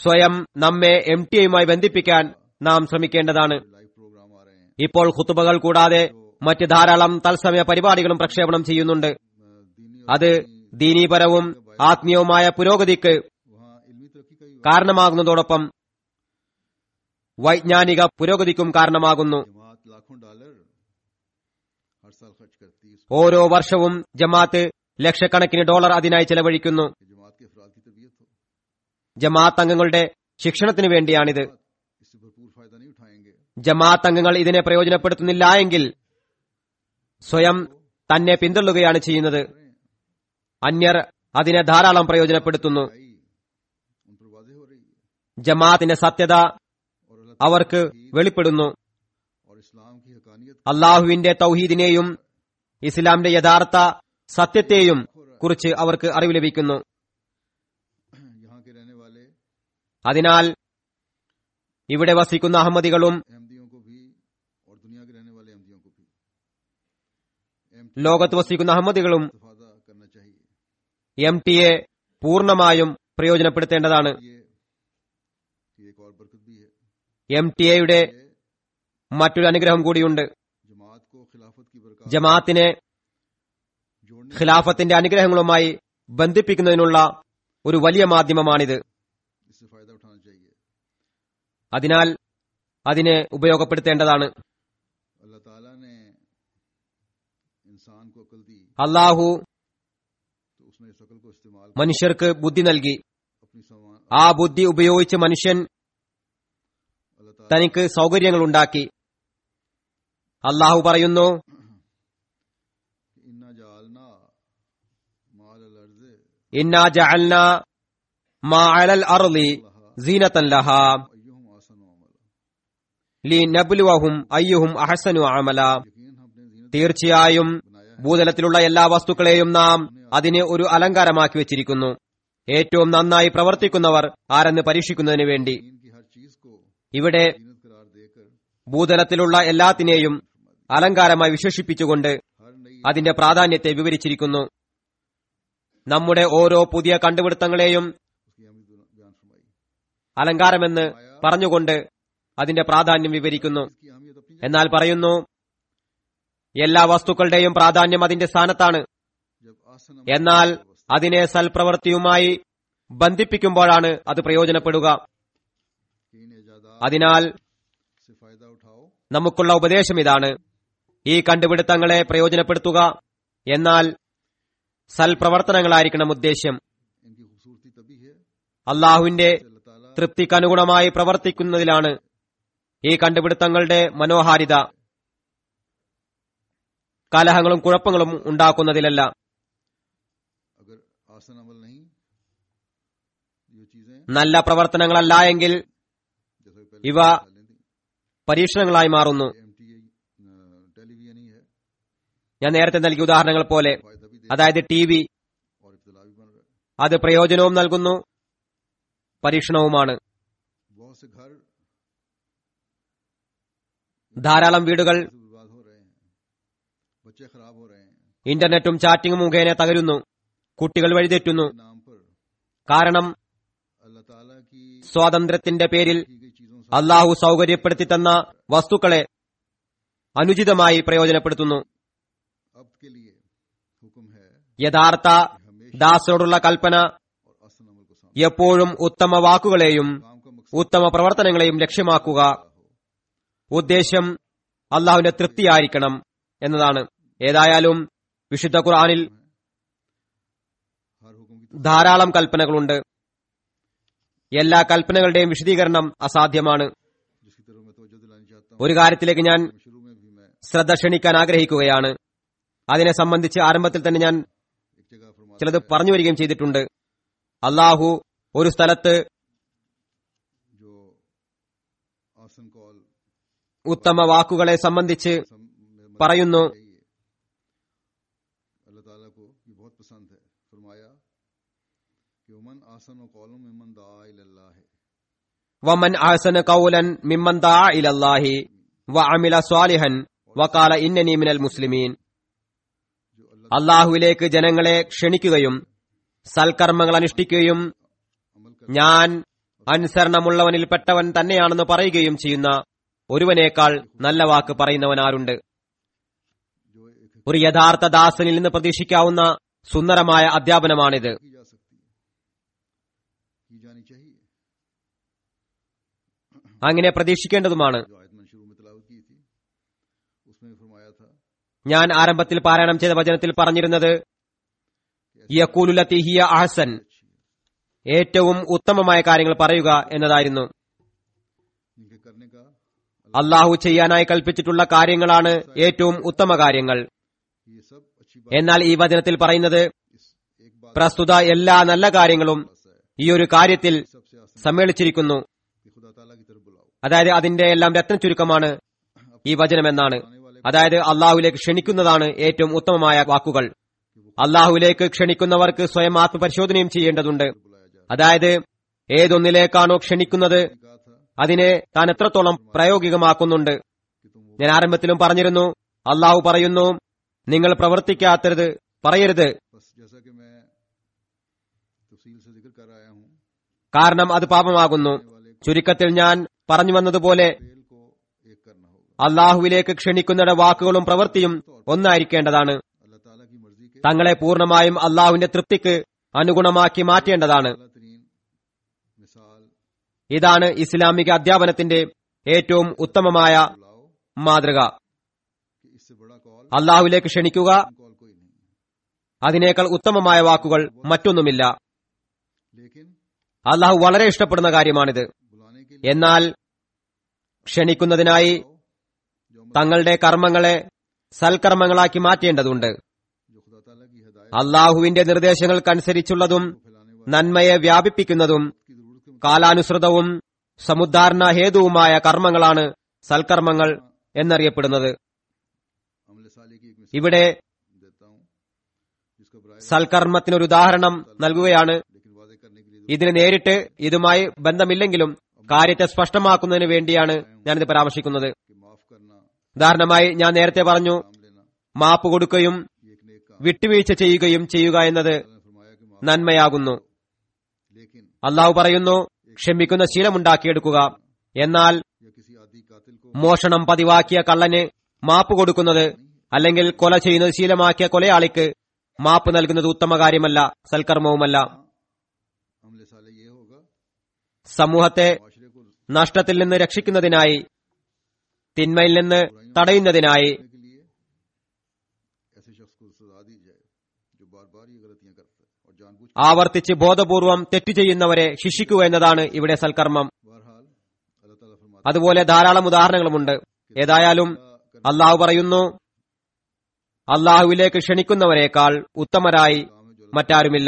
സ്വയം നമ്മെ എം ടി ഐയുമായി ബന്ധിപ്പിക്കാൻ നാം ശ്രമിക്കേണ്ടതാണ് लाइव प्रोग्राम आ रहे हैं ഇപ്പോൾ ഖുത്തുബകൾ കൂടാതെ മറ്റ് ധാരാളം തത്സമയ പരിപാടികളും പ്രക്ഷേപണം ചെയ്യുന്നുണ്ട് अ, दीनी और അത് ദീനീപരവും ആത്മീയവുമായ പുരോഗതിക്ക് वहाँ इल्मी तरक्की का भी കാരണമാകുന്നതോടൊപ്പം വൈജ്ഞാനിക പുരോഗതിക്കും കാരണമാകുന്നു जमात लाखों डॉलर हर साल खर्च करती है ഓരോ വർഷവും ജമാഅത്ത് ലക്ഷക്കണക്കിന് ഡോളർ അതിനായി ചെലവഴിക്കുന്നു कि जमात के अफराद की तरबियत हो ജമാഅത്ത് അംഗങ്ങളുടെ ശിക്ഷണത്തിന് വേണ്ടിയാണിത് इससे भरपूर फायदा नहीं उठाएंगे ജമാഅത്ത് അംഗങ്ങൾ ഇതിനെ പ്രയോജനപ്പെടുത്തുന്നില്ല എങ്കിൽ സ്വയം തന്നെ പിന്തള്ളുകയാണ് ചെയ്യുന്നത് അന്യർ അതിനെ ധാരാളം പ്രയോജനപ്പെടുത്തുന്നു आई उन पर वाजह हो रही है ജമാഅത്തിന്റെ സത്യത और अल्लाह അവർക്ക് വെളിപ്പെടുന്നു और इस्लाम की हकानियत അള്ളാഹുവിന്റെ തൗഹീദിനെയും ഇസ്ലാമിന്റെ യഥാർത്ഥ സത്യത്തെയും കുറിച്ച് അവർക്ക് അറിവ് ലഭിക്കുന്നു यहाँ के रहने वाले അതിനാൽ ഇവിടെ വസിക്കുന്ന അഹമ്മദികളും अहमदियों को भी और दुनिया के रहने वाले अहमदियों को भी एम ലോകത്ത് വസിക്കുന്ന അഹമ്മദികളും इस्तेफादा करना चाहिए എം ടിയെ പൂർണ്ണമായും പ്രയോജനപ്പെടുത്തേണ്ടതാണ് ये ये एक और बरकत भी है എം ടി എയുടെ ये മറ്റൊരു അനുഗ്രഹം കൂടിയുണ്ട് जमात को खिलाफत की बरकत ജമാഅത്തിനെ जोड़ने ഖിലാഫത്തിന്റെ അനുഗ്രഹങ്ങളുമായി ബന്ധിപ്പിക്കുന്നതിനുള്ള ഒരു വലിയ മാധ്യമമാണിത് इससे फायदा उठाना चाहिए അതിനാൽ അതിനെ ഉപയോഗപ്പെടുത്തേണ്ടതാണ് अल्लाह ताला ने इंसान को अकल दी അള്ളാഹു तो उसने इस अकल को इस्तेमाल മനുഷ്യർക്ക് ബുദ്ധി നൽകി अपनी समान ആ ബുദ്ധി ഉപയോഗിച്ച് മനുഷ്യൻ अल्लाह ताला തനിക്ക് സൗകര്യങ്ങൾ ഉണ്ടാക്കി അള്ളാഹു പറയുന്നു इन्ना जालना माल अर्ज ഇന്നാ ജഅൽന മാ അലൽ അർളി സീനത്തൻ ലഹാ अय्युहुम आसन अमल ലിനബ്ലുവഹും അയ്യുഹും അഹസനു അമല यकीन हम अपने जीनत തീർച്ചയായും बनाया ഭൂതലത്തിലുള്ള എല്ലാ വസ്തുക്കളെയും നാം അതിനെ ഒരു അലങ്കാരമാക്കി വെച്ചിരിക്കുന്നു ഏറ്റവും നന്നായി പ്രവർത്തിക്കുന്നവർ ആരെന്ന് പരീക്ഷിക്കുന്നതിന് വേണ്ടി दीन की हर चीज को ഇവിടെ जीनत करार देकर ഭൂതലത്തിലുള്ള എല്ലാത്തിനെയും അലങ്കാരമായി വിശേഷിപ്പിച്ചുകൊണ്ട് हर नई അതിന്റെ പ്രാധാന്യത്തെ വിവരിച്ചിരിക്കുന്നു നമ്മുടെ ഓരോ പുതിയ കണ്ടുപിടുത്തങ്ങളെയും उसकी अहमियत बयान फरमाई അലങ്കാരമെന്ന് പറഞ്ഞുകൊണ്ട് അതിന്റെ പ്രാധാന്യം വിവരിക്കുന്നു इसकी अहमियत अपनी എന്നാൽ പറയുന്നു എല്ലാ വസ്തുക്കളുടെയും പ്രാധാന്യം അതിന്റെ സ്ഥാനത്താണ് जब आसन എന്നാൽ അതിനെ സൽപ്രവൃത്തിയുമായി ബന്ധിപ്പിക്കുമ്പോഴാണ് അത് പ്രയോജനപ്പെടുക इन इजादात അതിനാൽ से फायदा उठाओ നമുക്കുള്ള ഉപദേശം ഇതാണ് ഈ കണ്ടുപിടുത്തങ്ങളെ പ്രയോജനപ്പെടുത്തുക എന്നാൽ സൽപ്രവർത്തനങ്ങളായിരിക്കണം ഉദ്ദേശ്യം इनकी खूबसूरती तभी है അള്ളാഹുവിന്റെ कि अल्लाह ताला തൃപ്തിക്കനുഗുണമായി പ്രവർത്തിക്കുന്നതിലാണ് ഈ കണ്ടുപിടുത്തങ്ങളുടെ മനോഹാരിത കലഹങ്ങളും കുഴപ്പങ്ങളും ഉണ്ടാക്കുന്നതിലല്ല अगर आसन अमल नहीं ये चीजें നല്ല പ്രവർത്തനങ്ങളല്ല എങ്കിൽ जैसे पहले ഇവ मिसालें थी പരീക്ഷണങ്ങളായി മാറുന്നു एम टी टेलीविजन ही है ഞാൻ നേരത്തെ നൽകിയ ഉദാഹരണങ്ങൾ പോലെ फायदा भी दे അതായത് ടി വി और इब्तला भी बन रहा है അത് പ്രയോജനവും നൽകുന്നു പരീക്ഷണവുമാണ് बहुत से घर ധാരാളം വീടുകൾ से बर्बाद हो रहे हैं बच्चे खराब हो रहे हैं ഇന്റർനെറ്റും ചാറ്റിംഗും മുഖേന തകരുന്നു കുട്ടികൾ വഴിതെറ്റുന്നു के नाम पर കാരണം अल्लाह ताला की സ്വാതന്ത്ര്യത്തിന്റെ പേരിൽ की गई चीजों से അള്ളാഹു സൗകര്യപ്പെടുത്തി തന്ന വസ്തുക്കളെ അനുചിതമായി പ്രയോജനപ്പെടുത്തുന്നു अब के लिए हुक्म है യഥാർത്ഥ हमेशा ദാസോടുള്ള കൽപ്പന और आसन अमल को सामने എപ്പോഴും ഉത്തമ വാക്കുകളെയും काम का मकसद ഉത്തമ പ്രവർത്തനങ്ങളെയും ലക്ഷ്യമാക്കുക ഉദ്ദേശ്യം അള്ളാഹുവിന്റെ തൃപ്തിയായിരിക്കണം എന്നതാണ് ഏതായാലും വിശുദ്ധ ഖുർആനിൽ हर हुक्म की ധാരാളം കൽപ്പനകളുണ്ട് എല്ലാ കൽപ്പനകളുടെയും വിശദീകരണം അസാധ്യമാണ് जिसकी तरफ मैं तवज्जो दिलानी चाहता हूँ ഒരു കാര്യത്തിലേക്ക് ഞാൻ शुरू में भी मैं ശ്രദ്ധ ക്ഷണിക്കാൻ ആഗ്രഹിക്കുകയാണ് അതിനെ സംബന്ധിച്ച് ആരംഭത്തിൽ തന്നെ ഞാൻ एक जगह फरमा ചിലത് പറഞ്ഞു वരികയും ചെയ്തിട്ടുണ്ട് അള്ളാഹു ഒരു സ്ഥലത്ത് जो आसन कॉल ഉത്തമ വാക്കുകളെ സംബന്ധിച്ച് പറയുന്നു अल्लाह ताला को ये बहुत पसंद है फरमाया कि उमन आसन और कौलम मिमन दा इल्लाह है വമൻ അഹസന കൗലൻ മിമ്മൻ ദാ ഇലല്ലാഹി വ അമില സ്വാലിഹൻ വകാല ഇന്നനി മിനൽ മുസ്ലിമീൻ जो अल्लाह അള്ളാഹുവിലേക്ക് ജനങ്ങളെ ക്ഷണിക്കുകയും സൽക്കർമ്മങ്ങൾ അനുഷ്ഠിക്കുകയും अमल कर ഞാൻ അനുസരണമുള്ളവനിൽപ്പെട്ടവൻ തന്നെയാണെന്ന് പറയുകയും ചെയ്യുന്ന ഒരുവനേക്കാൾ നല്ല വാക്ക് പറയുന്നവൻ ആരുണ്ട് जो एक ഒരു യഥാർത്ഥ ദാസനിൽ നിന്ന് പ്രതീക്ഷിക്കാവുന്ന സുന്ദരമായ അധ്യാപനമാണിത് की जा सकती है की जानी चाहिए അങ്ങനെ പ്രതീക്ഷിക്കേണ്ടതുമാണ് जो आयत मैंने शुरू में तलावत की थी उसमें भी फरमाया था ഞാൻ ആരംഭത്തിൽ പാരായണം ചെയ്ത വചനത്തിൽ പറഞ്ഞിരുന്നത് യക്കൂലുലത്തി ഹിയ അഹസൻ अच्छी है ഏറ്റവും ഉത്തമമായ കാര്യങ്ങൾ പറയുക എന്നതായിരുന്നു जिनके करने का അള്ളാഹു ചെയ്യാനായി കൽപ്പിച്ചിട്ടുള്ള കാര്യങ്ങളാണ് ഏറ്റവും ഉത്തമ കാര്യങ്ങൾ ये सब अच्छी बात എന്നാൽ ഈ വചനത്തിൽ പറയുന്നത് इस एक बात പ്രസ്തുത എല്ലാ നല്ല കാര്യങ്ങളും ऐसा है ഈ ഒരു കാര്യത്തിൽ सबसे आसान സമ്മേളിച്ചിരിക്കുന്നു कि खुदा ताला की तरफ बुलाओ അതായത് അതിന്റെ എല്ലാം രത്ന ചുരുക്കമാണ് ഈ വചനമെന്നാണ് आने वाले അതായത് അള്ളാഹുവിലേക്ക് ക്ഷണിക്കുന്നതാണ് ഏറ്റവും ഉത്തമമായ വാക്കുകൾ അള്ളാഹുവിലേക്ക് ക്ഷണിക്കുന്നവർക്ക് സ്വയം ആത്മപരിശോധനയും ചെയ്യേണ്ടതുണ്ട് को बुलाया जा അതായത് ഏതൊന്നിലേക്കാണോ ക്ഷണിക്കുന്നത് रहा कहा था അതിനെ താൻ എത്രത്തോളം പ്രായോഗികമാക്കുന്നുണ്ട് कि तुम वो ഞാൻ ആരംഭത്തിലും പറഞ്ഞിരുന്നു അള്ളാഹു പറയുന്നു നിങ്ങൾ പ്രവർത്തിക്കാത്തത് പറയരുത് बस जैसा कि मैं तफसील से जिक्र कर आया हूँ കാരണം അത് പാപമാകുന്നു आने वाले ചുരുക്കത്തിൽ ഞാൻ പറഞ്ഞു വന്നതുപോലെ फेल को एक करना होगा അള്ളാഹുവിലേക്ക് ക്ഷണിക്കുന്നവരുടെ വാക്കുകളും പ്രവൃത്തിയും ഒന്നായിരിക്കേണ്ടതാണ് अल्लाह ताला की मर्जी के തങ്ങളെ പൂർണ്ണമായും അള്ളാഹുവിന്റെ തൃപ്തിക്ക് അനുഗുണമാക്കി മാറ്റേണ്ടതാണ് अल्लाह तरीन मिसाल ഇതാണ് ഇസ്ലാമിക അധ്യാപനത്തിന്റെ ഏറ്റവും ഉത്തമമായ बुलाओ മാതൃക कि इससे बड़ा कॉल അള്ളാഹുവിലേക്ക് ക്ഷണിക്കുക कॉल कोई नहीं അതിനേക്കാൾ ഉത്തമമായ വാക്കുകൾ മറ്റൊന്നുമില്ല लेकिन അള്ളാഹു വളരെ ഇഷ്ടപ്പെടുന്ന കാര്യമാണിത് बुलाने के लिए എന്നാൽ ക്ഷണിക്കുന്നതിനായി जो अमल തങ്ങളുടെ കർമ്മങ്ങളെ സൽക്കർമ്മങ്ങളാക്കി മാറ്റേണ്ടതുണ്ട് जो खुदा ताला की हिदायत അള്ളാഹുവിന്റെ നിർദ്ദേശങ്ങൾക്കനുസരിച്ചുള്ളതും को फैलाने वाले നന്മയെ വ്യാപിപ്പിക്കുന്നതും की जरूरत के കാലാനുസൃതവും സമുദ്ധാരണ ഹേതുവുമായ കർമ്മങ്ങളാണ് സൽക്കർമ്മങ്ങൾ എന്നറിയപ്പെടുന്നത് अमल साले की एक मिसाल ഇവിടെ देता हूँ जिसका बराए സൽക്കർമ്മത്തിനൊരു ഉദാഹരണം നൽകുകയാണ് लेकिन वादे करने के लिए ഇതിന് നേരിട്ട് ഇതുമായി ബന്ധമില്ലെങ്കിലും കാര്യത്തെ സ്പഷ്ടമാക്കുന്നതിന് വേണ്ടിയാണ് ഞാനിത് പരാമർശിക്കുന്നത് कि माफ करना ഉദാഹരണമായി ഞാൻ നേരത്തെ പറഞ്ഞു नाम लेना മാപ്പ് കൊടുക്കുകയും ये एक नेक काम വിട്ടുവീഴ്ച ചെയ്യുകയും ചെയ്യുക എന്നത് अल्लाह ने फरमाया कि माफ നന്മയാകുന്നു लेकिन അള്ളാഹു പറയുന്നു ക്ഷമിക്കുന്ന ശീലമുണ്ടാക്കിയെടുക്കുക എന്നാൽ या किसी आदि कातिल को മോഷണം പതിവാക്കിയ കള്ളന് മാപ്പ് കൊടുക്കുന്നത് അല്ലെങ്കിൽ കൊല ചെയ്യുന്നത് ശീലമാക്കിയ കൊലയാളിക്ക് മാപ്പ് നൽകുന്നത് ഉത്തമ കാര്യമല്ല സൽക്കർമ്മവുമല്ല अमल साले ये होगा സമൂഹത്തെ माशरे को നഷ്ടത്തിൽ നിന്ന് രക്ഷിക്കുന്നതിനായി തിന്മയിൽ നിന്ന് തടയുന്നതിനായി रोकने के लिए ऐसे शख्स को सजा दी जाए जो बार बार ये गलतियां करता है और जानबूझ ആവർത്തിച്ച് ബോധപൂർവം തെറ്റു ചെയ്യുന്നവരെ ശിക്ഷിക്കുക എന്നതാണ് ഇവിടെ സൽക്കർമ്മം बहरहाल अल्लाह ताला फरमाता അതുപോലെ ധാരാളം ഉദാഹരണങ്ങളുമുണ്ട് ഏതായാലും അള്ളാഹു പറയുന്നു അള്ളാഹുവിലേക്ക് ക്ഷണിക്കുന്നവരെക്കാൾ ഉത്തമരായി काम है जो മറ്റാരുമില്ല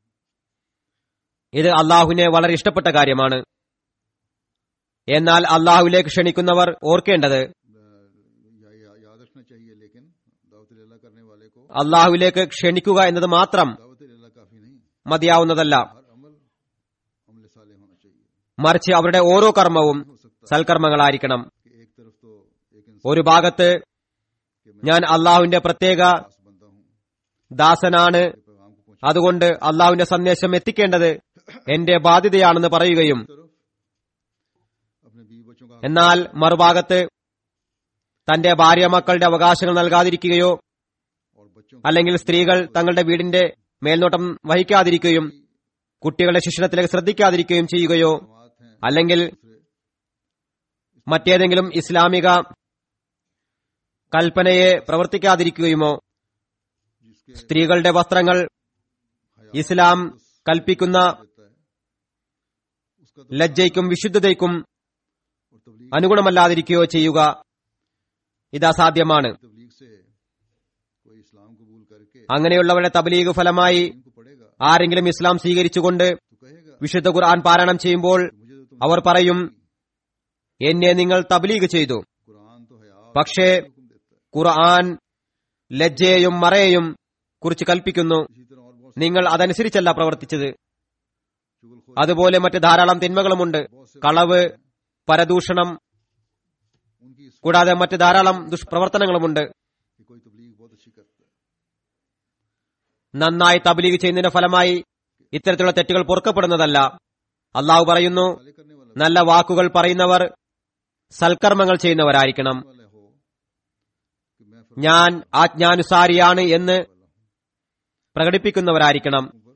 ഇത് അള്ളാഹുവിനെ വളരെ ഇഷ്ടപ്പെട്ട കാര്യമാണ് എന്നാൽ അള്ളാഹുവിലേക്ക് ക്ഷണിക്കുന്നവർ ഓർക്കേണ്ടത് या, या, याद रखना चाहिए लेकिन दावत अल्लाह करने वाले को അള്ളാഹുവിലേക്ക് ക്ഷണിക്കുക എന്നത് മാത്രം दावत अल्लाह काफी नहीं മതിയാവുന്നതല്ല हर अमल अमल साले होना चाहिए മറിച്ച് അവരുടെ ഓരോ കർമ്മവും हो सकता സൽക്കർമ്മങ്ങളായിരിക്കണം कि एक तरफ तो एक इंसान ഒരു ഭാഗത്ത് के मैं ഞാൻ അള്ളാഹുവിന്റെ പ്രത്യേക खास बंदा हूँ ദാസനാണ് के पैगाम को पहुंचा അതുകൊണ്ട് അള്ളാഹുവിന്റെ സന്ദേശം എത്തിക്കേണ്ടത് എന്റെ ബാധ്യതയാണെന്ന് പറയുകയും तरफ अपने बीवी बच्चों का എന്നാൽ മറുഭാഗത്ത് തന്റെ ഭാര്യ മക്കളുടെ അവകാശങ്ങൾ നൽകാതിരിക്കുകയോ और बच्चों അല്ലെങ്കിൽ സ്ത്രീകൾ തങ്ങളുടെ വീടിന്റെ മേൽനോട്ടം വഹിക്കാതിരിക്കുകയും കുട്ടികളുടെ ശിക്ഷണത്തിലേക്ക് ശ്രദ്ധിക്കാതിരിക്കുകയും ചെയ്യുകയോ जमात हैं അല്ലെങ്കിൽ दूसरे മറ്റേതെങ്കിലും ഇസ്ലാമിക കൽപ്പനയെ പ്രവർത്തിക്കാതിരിക്കുകയുമോ जिसके സ്ത്രീകളുടെ വസ്ത്രങ്ങൾ हया ഇസ്ലാം കൽപ്പിക്കുന്ന देता है उसका तो ലജ്ജയ്ക്കും വിശുദ്ധതയ്ക്കും और तबलीग അനുഗുണമല്ലാതിരിക്കുകയോ ചെയ്യുക ഇത് അസാധ്യമാണ് तबलीग से कोई इस्लाम कबूल करके അങ്ങനെയുള്ളവരുടെ തബലീഗ് ഫലമായി इनको पढ़ेगा ആരെങ്കിലും ഇസ്ലാം സ്വീകരിച്ചുകൊണ്ട് तो कहेगा വിശുദ്ധ ഖുർആൻ പാരായണം ചെയ്യുമ്പോൾ कि मुझे तो तुम അവർ പറയും എന്നെ നിങ്ങൾ തബ്ലീഗ് ചെയ്തു कुरान तो हया और പക്ഷേ हुक्म देता है ഖുർആൻ ലജ്ജയെയും മറയെയും കുറിച്ച് കൽപ്പിക്കുന്നു इसी तरह और बहुत നിങ്ങൾ അതനുസരിച്ചല്ല പ്രവർത്തിച്ചത് चुगलखोर അതുപോലെ മറ്റ് ധാരാളം തിന്മകളുമുണ്ട് बहुत से കളവ് പരദൂഷണം उनकी इस കൂടാതെ മറ്റ് ധാരാളം ദുഷ്പ്രവർത്തനങ്ങളുമുണ്ട് कि कोई तबलीग बहुत अच्छी करता है നന്നായി തബ്ലീഗ് ചെയ്യുന്നതിന്റെ ഫലമായി ഇത്തരത്തിലുള്ള തെറ്റുകൾ പൊറുക്കപ്പെടുന്നതല്ല അള്ളാഹു പറയുന്നു वाले करने वाला നല്ല വാക്കുകൾ പറയുന്നവർ സൽക്കർമ്മങ്ങൾ ചെയ്യുന്നവരായിരിക്കണം वाला हो कि मैं ഞാൻ ആജ്ഞാനുസാരിയാണ് എന്ന് പ്രകടിപ്പിക്കുന്നവരായിരിക്കണം पर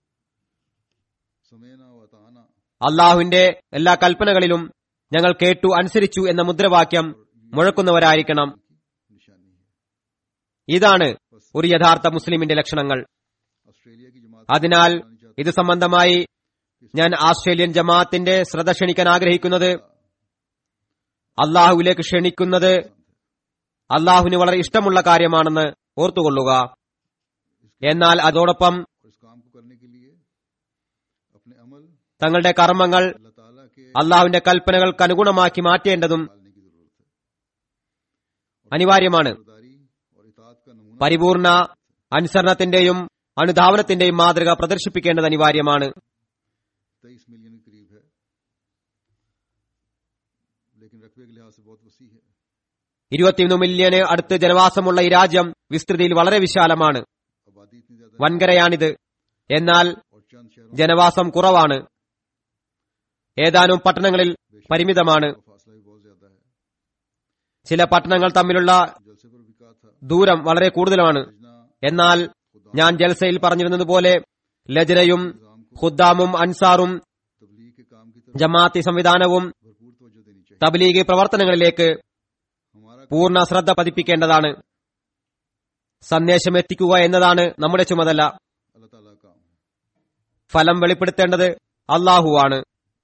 समेना व ताना അള്ളാഹുവിന്റെ എല്ലാ കൽപ്പനകളിലും ഞങ്ങൾ കേട്ടു അനുസരിച്ചു എന്ന മുദ്രാവാക്യം മുഴക്കുന്നവരായിരിക്കണം निशानी है ഇതാണ് ഒരു യഥാർത്ഥ മുസ്ലിമിന്റെ ലക്ഷണങ്ങൾ ऑस्ट्रेलिया की जमात അതിനാൽ ഇത് സംബന്ധമായി ഞാൻ ആസ്ട്രേലിയൻ ജമാഅത്തിന്റെ ശ്രദ്ധ ക്ഷണിക്കാൻ ആഗ്രഹിക്കുന്നത് അള്ളാഹുവിലേക്ക് ക്ഷണിക്കുന്നത് അള്ളാഹുവിന് വളരെ ഇഷ്ടമുള്ള കാര്യമാണെന്ന് ഓർത്തുകൊള്ളുക എന്നാൽ അതോടൊപ്പം और इस काम को करने के लिए अपने अमल തങ്ങളുടെ കർമ്മങ്ങൾ अल्लाह ताला के അള്ളാഹുവിന്റെ കൽപ്പനകൾക്ക് അനുഗുണമാക്കി മാറ്റേണ്ടതും पालने की जरूरत है അനിവാര്യമാണ് बरदारी और इतात का नमूना പരിപൂർണ അനുസരണത്തിന്റെയും അനുധാവനത്തിന്റെയും മാതൃക പ്രദർശിപ്പിക്കേണ്ടത് അനിവാര്യമാണ് तेईस मिलियन के करीब है लेकिन रकबे के लिहाज से बहुत वसी है ഇരുപത്തിയൊന്ന് മില്യന് അടുത്ത് ജനവാസമുള്ള ഈ രാജ്യം വിസ്തൃതിയിൽ വളരെ വിശാലമാണ് आबादी इतनी ज्यादा വൻകരയാണിത് എന്നാൽ है और चंद शहरों ജനവാസം കുറവാണ് ഏതാനും പട്ടണങ്ങളിൽ പരിമിതമാണ് का फासला भी बहुत ज्यादा है ചില പട്ടണങ്ങൾ തമ്മിലുള്ള जलसे पर भी कहा था ദൂരം വളരെ കൂടുതലാണ് लजना എന്നാൽ ഞാൻ ജൽസയിൽ പറഞ്ഞിരുന്നതുപോലെ ലജനയും ഖുദ്ദാമും അൻസാറും तबलीग के काम की तरफ ജമാഅത്തി സംവിധാനവും भरपूर तवज्जो देनी चाहिए തബ്ലീഗ് പ്രവർത്തനങ്ങളിലേക്ക് हमारा പൂർണ്ണ ശ്രദ്ധ പതിപ്പിക്കേണ്ടതാണ് സന്ദേശം എത്തിക്കുക എന്നതാണ് നമ്മുടെ ചുമതല अल्लाह ताला का काम है ഫലം വെളിപ്പെടുത്തേണ്ടത് അള്ളാഹുവാണ്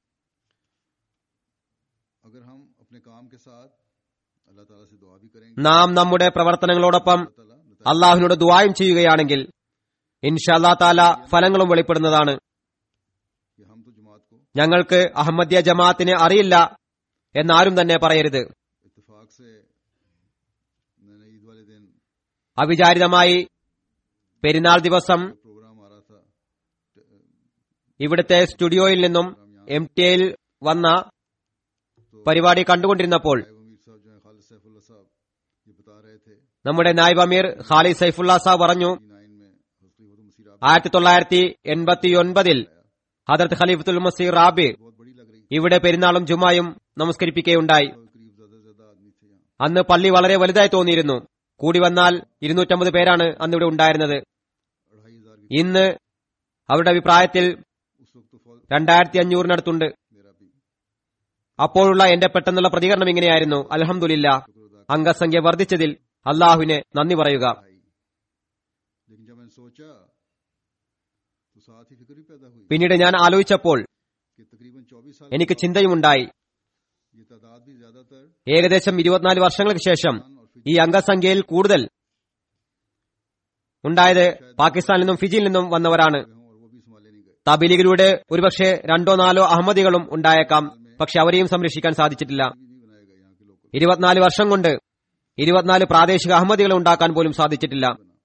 अगर हम अपने काम के साथ अल्लाह ताला से दुआ भी करेंगे നാം നമ്മുടെ പ്രവർത്തനങ്ങളോടൊപ്പം अल्लाह ताला नतीजा അള്ളാഹുവിനോട് ദുവായും ചെയ്യുകയാണെങ്കിൽ ഇൻഷാല്ലാ താല ഫലങ്ങളും വെളിപ്പെടുന്നതാണ് कि हम तो जमात को ഞങ്ങൾക്ക് അഹമ്മദിയ ജമാഅത്തിനെ അറിയില്ല എന്നാരും തന്നെ പറയരുത് इत्तेफाक से मैंने ईद वाले दिन അവിചാരിതമായി പെരുന്നാൾ ദിവസം प्रोग्राम आ रहा था ഇവിടുത്തെ സ്റ്റുഡിയോയിൽ നിന്നും എം ടി എയിൽ വന്ന പരിപാടി കണ്ടുകൊണ്ടിരുന്നപ്പോൾ नायब अमीर साहब जो है खालिद सैफुल्ला साहब ये बता रहे थे നമ്മുടെ നായിബ് അമീർ ഖാലിദ് സൈഫുള്ള സാഹ് പറഞ്ഞു नाइन में हजरत मसीह आप ആയിരത്തി തൊള്ളായിരത്തി എൺപത്തി ഒൻപതിൽ ഹദർത്ത് ഖലീഫത്തുൽ മസീർ റാബി बहुत बड़ी लग रही ഇവിടെ പെരുന്നാളും ജുമായും നമസ്കരിപ്പിക്കുകയുണ്ടായി तो करीब ज्यादा से ज्यादा आदमी थे यहाँ അന്ന് പള്ളി വളരെ വലുതായി തോന്നിയിരുന്നു കൂടി വന്നാൽ ഇരുന്നൂറ്റമ്പത് പേരാണ് അന്ന് ഇവിടെ ഉണ്ടായിരുന്നത് अढ़ाई हजार की ഇന്ന് അവരുടെ അഭിപ്രായത്തിൽ उस वक्त तो फौज രണ്ടായിരത്തി അഞ്ഞൂറിനടുത്തുണ്ട് मेरा भी അപ്പോഴുള്ള എന്റെ പെട്ടെന്നുള്ള പ്രതികരണം ഇങ്ങനെയായിരുന്നു അലഹമുല്ല शुक्र अदा അംഗസംഖ്യ വർദ്ധിച്ചതിൽ അള്ളാഹുവിനെ നന്ദി പറയുക आई लेकिन जब मैंने सोचा तो साथ ही फिक्र भी पैदा हुई പിന്നീട് ഞാൻ ആലോചിച്ചപ്പോൾ कि तकरीबन चौबीस साल എനിക്ക് के बाद ചിന്തയുമുണ്ടായി ये तादाद भी ज्यादातर ഏകദേശം ഇരുപത്തിനാല് വർഷങ്ങൾക്ക് ശേഷം ഈ അംഗസംഖ്യയിൽ കൂടുതൽ ഉണ്ടായത് പാകിസ്ഥാനിൽ നിന്നും ഫിജിയിൽ നിന്നും വന്നവരാണ് हुए हों और वो भी संभाले नहीं गए തബീലിഗിലൂടെ ഒരുപക്ഷെ രണ്ടോ നാലോ അഹമ്മദികളും ഉണ്ടായേക്കാം പക്ഷെ അവരെയും സംരക്ഷിക്കാൻ സാധിച്ചിട്ടില്ല भी नहीं बनाए गए यहाँ के लोग ഇരുപത്തിനാല് വർഷം കൊണ്ട് ഇരുപത്തിനാല് പ്രാദേശിക അഹമ്മദികളെ ഉണ്ടാക്കാൻ പോലും സാധിച്ചിട്ടില്ല